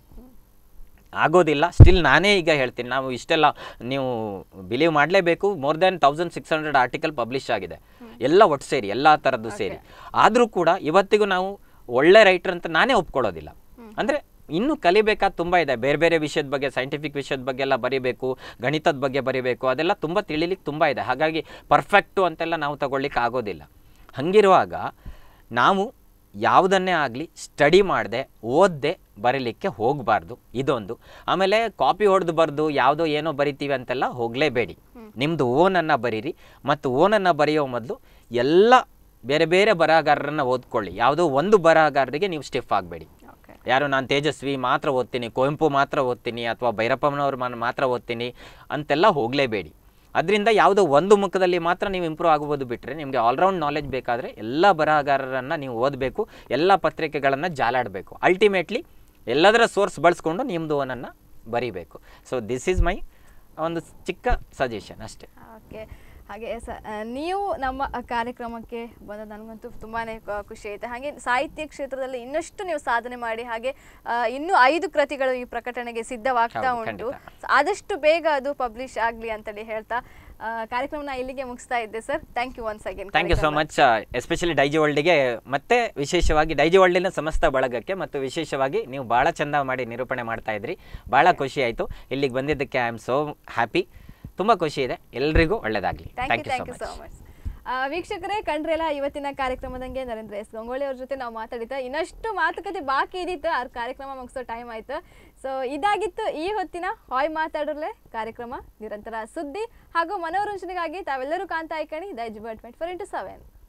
ಆಗೋದಿಲ್ಲ ಸ್ಟಿಲ್ ನಾನೇ ಈಗ ಹೇಳ್ತೀನಿ ನಾವು ಇಷ್ಟೆಲ್ಲ ನೀವು ಬಿಲೀವ್ ಮಾಡಲೇಬೇಕು more than thousand six hundred article publish ಆಗಿದೆ ಎಲ್ಲ ಒಟ್ಟು ಸೇರಿ ಎಲ್ಲ ಥರದ್ದು ಸೇರಿ ಆದರೂ ಕೂಡ ಇವತ್ತಿಗೂ ನಾವು ಒಳ್ಳೆ ರೈಟರ್ ಅಂತ ನಾನೇ ಒಪ್ಕೊಳ್ಳೋದಿಲ್ಲ ಅಂದರೆ ಇನ್ನೂ ಕಲಿಬೇಕಾದ ತುಂಬ ಇದೆ ಬೇರೆ ಬೇರೆ ವಿಷಯದ ಬಗ್ಗೆ ಸೈಂಟಿಫಿಕ್ ವಿಷಯದ ಬಗ್ಗೆ ಎಲ್ಲ ಬರಿಬೇಕು ಗಣಿತದ ಬಗ್ಗೆ ಬರಿಬೇಕು ಅದೆಲ್ಲ ತುಂಬ ತಿಳಿಲಿಕ್ಕೆ ತುಂಬ ಇದೆ ಹಾಗಾಗಿ ಪರ್ಫೆಕ್ಟು ಅಂತೆಲ್ಲ ನಾವು ತಗೊಳ್ಳಿಕ್ಕೆ ಆಗೋದಿಲ್ಲ ಹಾಗಿರುವಾಗ ನಾವು ಯಾವುದನ್ನೇ ಆಗಲಿ ಸ್ಟಡಿ ಮಾಡದೆ ಓದದೆ ಬರೀಲಿಕ್ಕೆ ಹೋಗಬಾರ್ದು ಇದೊಂದು ಆಮೇಲೆ ಕಾಪಿ ಹೊಡೆದು ಬರೆದು ಯಾವುದೋ ಏನೋ ಬರಿತೀವಿ ಅಂತೆಲ್ಲ ಹೋಗಲೇಬೇಡಿ ನಿಮ್ಮದು ಓನನ್ನು ಬರೀರಿ ಮತ್ತು ಓನನ್ನು ಬರೆಯೋ ಮೊದಲು ಎಲ್ಲ ಬೇರೆ ಬೇರೆ ಬರಹಗಾರರನ್ನು ಓದ್ಕೊಳ್ಳಿ ಯಾವುದೋ ಒಂದು ಬರಹಗಾರರಿಗೆ ನೀವು ಸ್ಟಿಫ್ ಆಗಬೇಡಿ ಓಕೆ ಯಾರು ನಾನು ತೇಜಸ್ವಿ ಮಾತ್ರ ಓದ್ತೀನಿ ಕುವೆಂಪು ಮಾತ್ರ ಓದ್ತೀನಿ ಅಥವಾ ಭೈರಪ್ಪನವ್ರು ಮಾ- ಮಾತ್ರ ಓದ್ತೀನಿ ಅಂತೆಲ್ಲ ಹೋಗಲೇಬೇಡಿ ಅದರಿಂದ ಯಾವುದೋ ಒಂದು ಮುಖದಲ್ಲಿ ಮಾತ್ರ ನೀವು ಇಂಪ್ರೂವ್ ಆಗ್ಬೋದು ಬಿಟ್ಟರೆ ನಿಮಗೆ ಆಲ್ರೌಂಡ್ ನಾಲೆಜ್ ಬೇಕಾದರೆ ಎಲ್ಲ ಬರಹಗಾರರನ್ನು ನೀವು ಓದಬೇಕು ಎಲ್ಲ ಪತ್ರಿಕೆಗಳನ್ನು ಜಾಲಾಡಬೇಕು ಅಲ್ಟಿಮೇಟ್ಲಿ ಎಲ್ಲದರ ಸೋರ್ಸ್ ಬಳಸ್ಕೊಂಡು ನಿಮ್ಮದು ಓನನ್ನು ಬರೀಬೇಕು ಸೊ ದಿಸ್ ಈಸ್ ಮೈ ಒಂದು ಚಿಕ್ಕ ಸಜೆಷನ್ ಅಷ್ಟೇ ಓಕೆ ಹಾಗೆ ಸ ಆ, ನೀವು ನಮ್ಮ ಕಾರ್ಯಕ್ರಮಕ್ಕೆ ಬಂದ ನನಗಂತೂ ತುಂಬಾ ಖುಷಿ ಆಯಿತು ಹಾಗೆ ಸಾಹಿತ್ಯ ಕ್ಷೇತ್ರದಲ್ಲಿ ಇನ್ನಷ್ಟು ನೀವು ಸಾಧನೆ ಮಾಡಿ ಹಾಗೆ ಆ, ಇನ್ನೂ ಐದು ಕೃತಿಗಳು ಈ ಪ್ರಕಟಣೆಗೆ ಸಿದ್ಧವಾಗ್ತಾ ಹೌದು, ಉಂಟು ಖಂಡಿತ. So, ಆದಷ್ಟು ಬೇಗ ಅದು ಪಬ್ಲಿಷ್ ಆಗಲಿ ಅಂತೇಳಿ ಹೇಳ್ತಾ ಆ, ಕಾರ್ಯಕ್ರಮನ ಇಲ್ಲಿಗೆ ಮುಗಿಸ್ತಾ ಇದ್ದೆ sir thank you once again thank you so much especially Daiji ವರ್ಲ್ಡ್ಗೆ ಮತ್ತೆ ವಿಶೇಷವಾಗಿ ಡೈಜಿ ವರ್ಲ್ಡಿನ ಸಮಸ್ತ ಬಳಗಕ್ಕೆ ಮತ್ತು ವಿಶೇಷವಾಗಿ ನೀವು ಭಾಳ ಚಂದ ಮಾಡಿ ನಿರೂಪಣೆ ಮಾಡ್ತಾ ಇದ್ರಿ ಭಾಳ ಖುಷಿ ಆಯಿತು ಇಲ್ಲಿಗೆ ಬಂದಿದ್ದಕ್ಕೆ ಐ ಆಮ್ ಸೋ ಹ್ಯಾಪಿ ತುಂಬ ಖುಷಿ ಇದೆ ಎಲ್ರಿಗೂ ಒಳ್ಳೆಯದಾಗಲಿ thank you thank you thank so you much so much ಆ, ವೀಕ್ಷಕರೇ ಕಂಡ್ರೆಲ್ಲ ಇವತ್ತಿನ ಕಾರ್ಯಕ್ರಮದಂಗೆ ನರೇಂದ್ರ ಎಸ್ ಗಂಗೋಳಿ ಅವ್ರ ಜೊತೆ ನಾವು ಮಾತಾಡಿದ್ದ ಇನ್ನಷ್ಟು ಮಾತುಕತೆ ಬಾಕಿ ಇದ್ದಿತ್ತು ಅವ್ರ ಕಾರ್ಯಕ್ರಮ ಮುಗಿಸೋ ಟೈಮ್ ಆಯ್ತು ಸೊ ಇದಾಗಿತ್ತು ಈ ಹೊತ್ತಿನ ಹಾಯ್ ಮಾತಾಡೋರ್ಲೆ ಕಾರ್ಯಕ್ರಮ ನಿರಂತರ ಸುದ್ದಿ ಹಾಗೂ ಮನೋರಂಜನೆಗಾಗಿ ತಾವೆಲ್ಲರೂ ಕಾಂತ ಐಕಣಿ Daiji twenty four into seven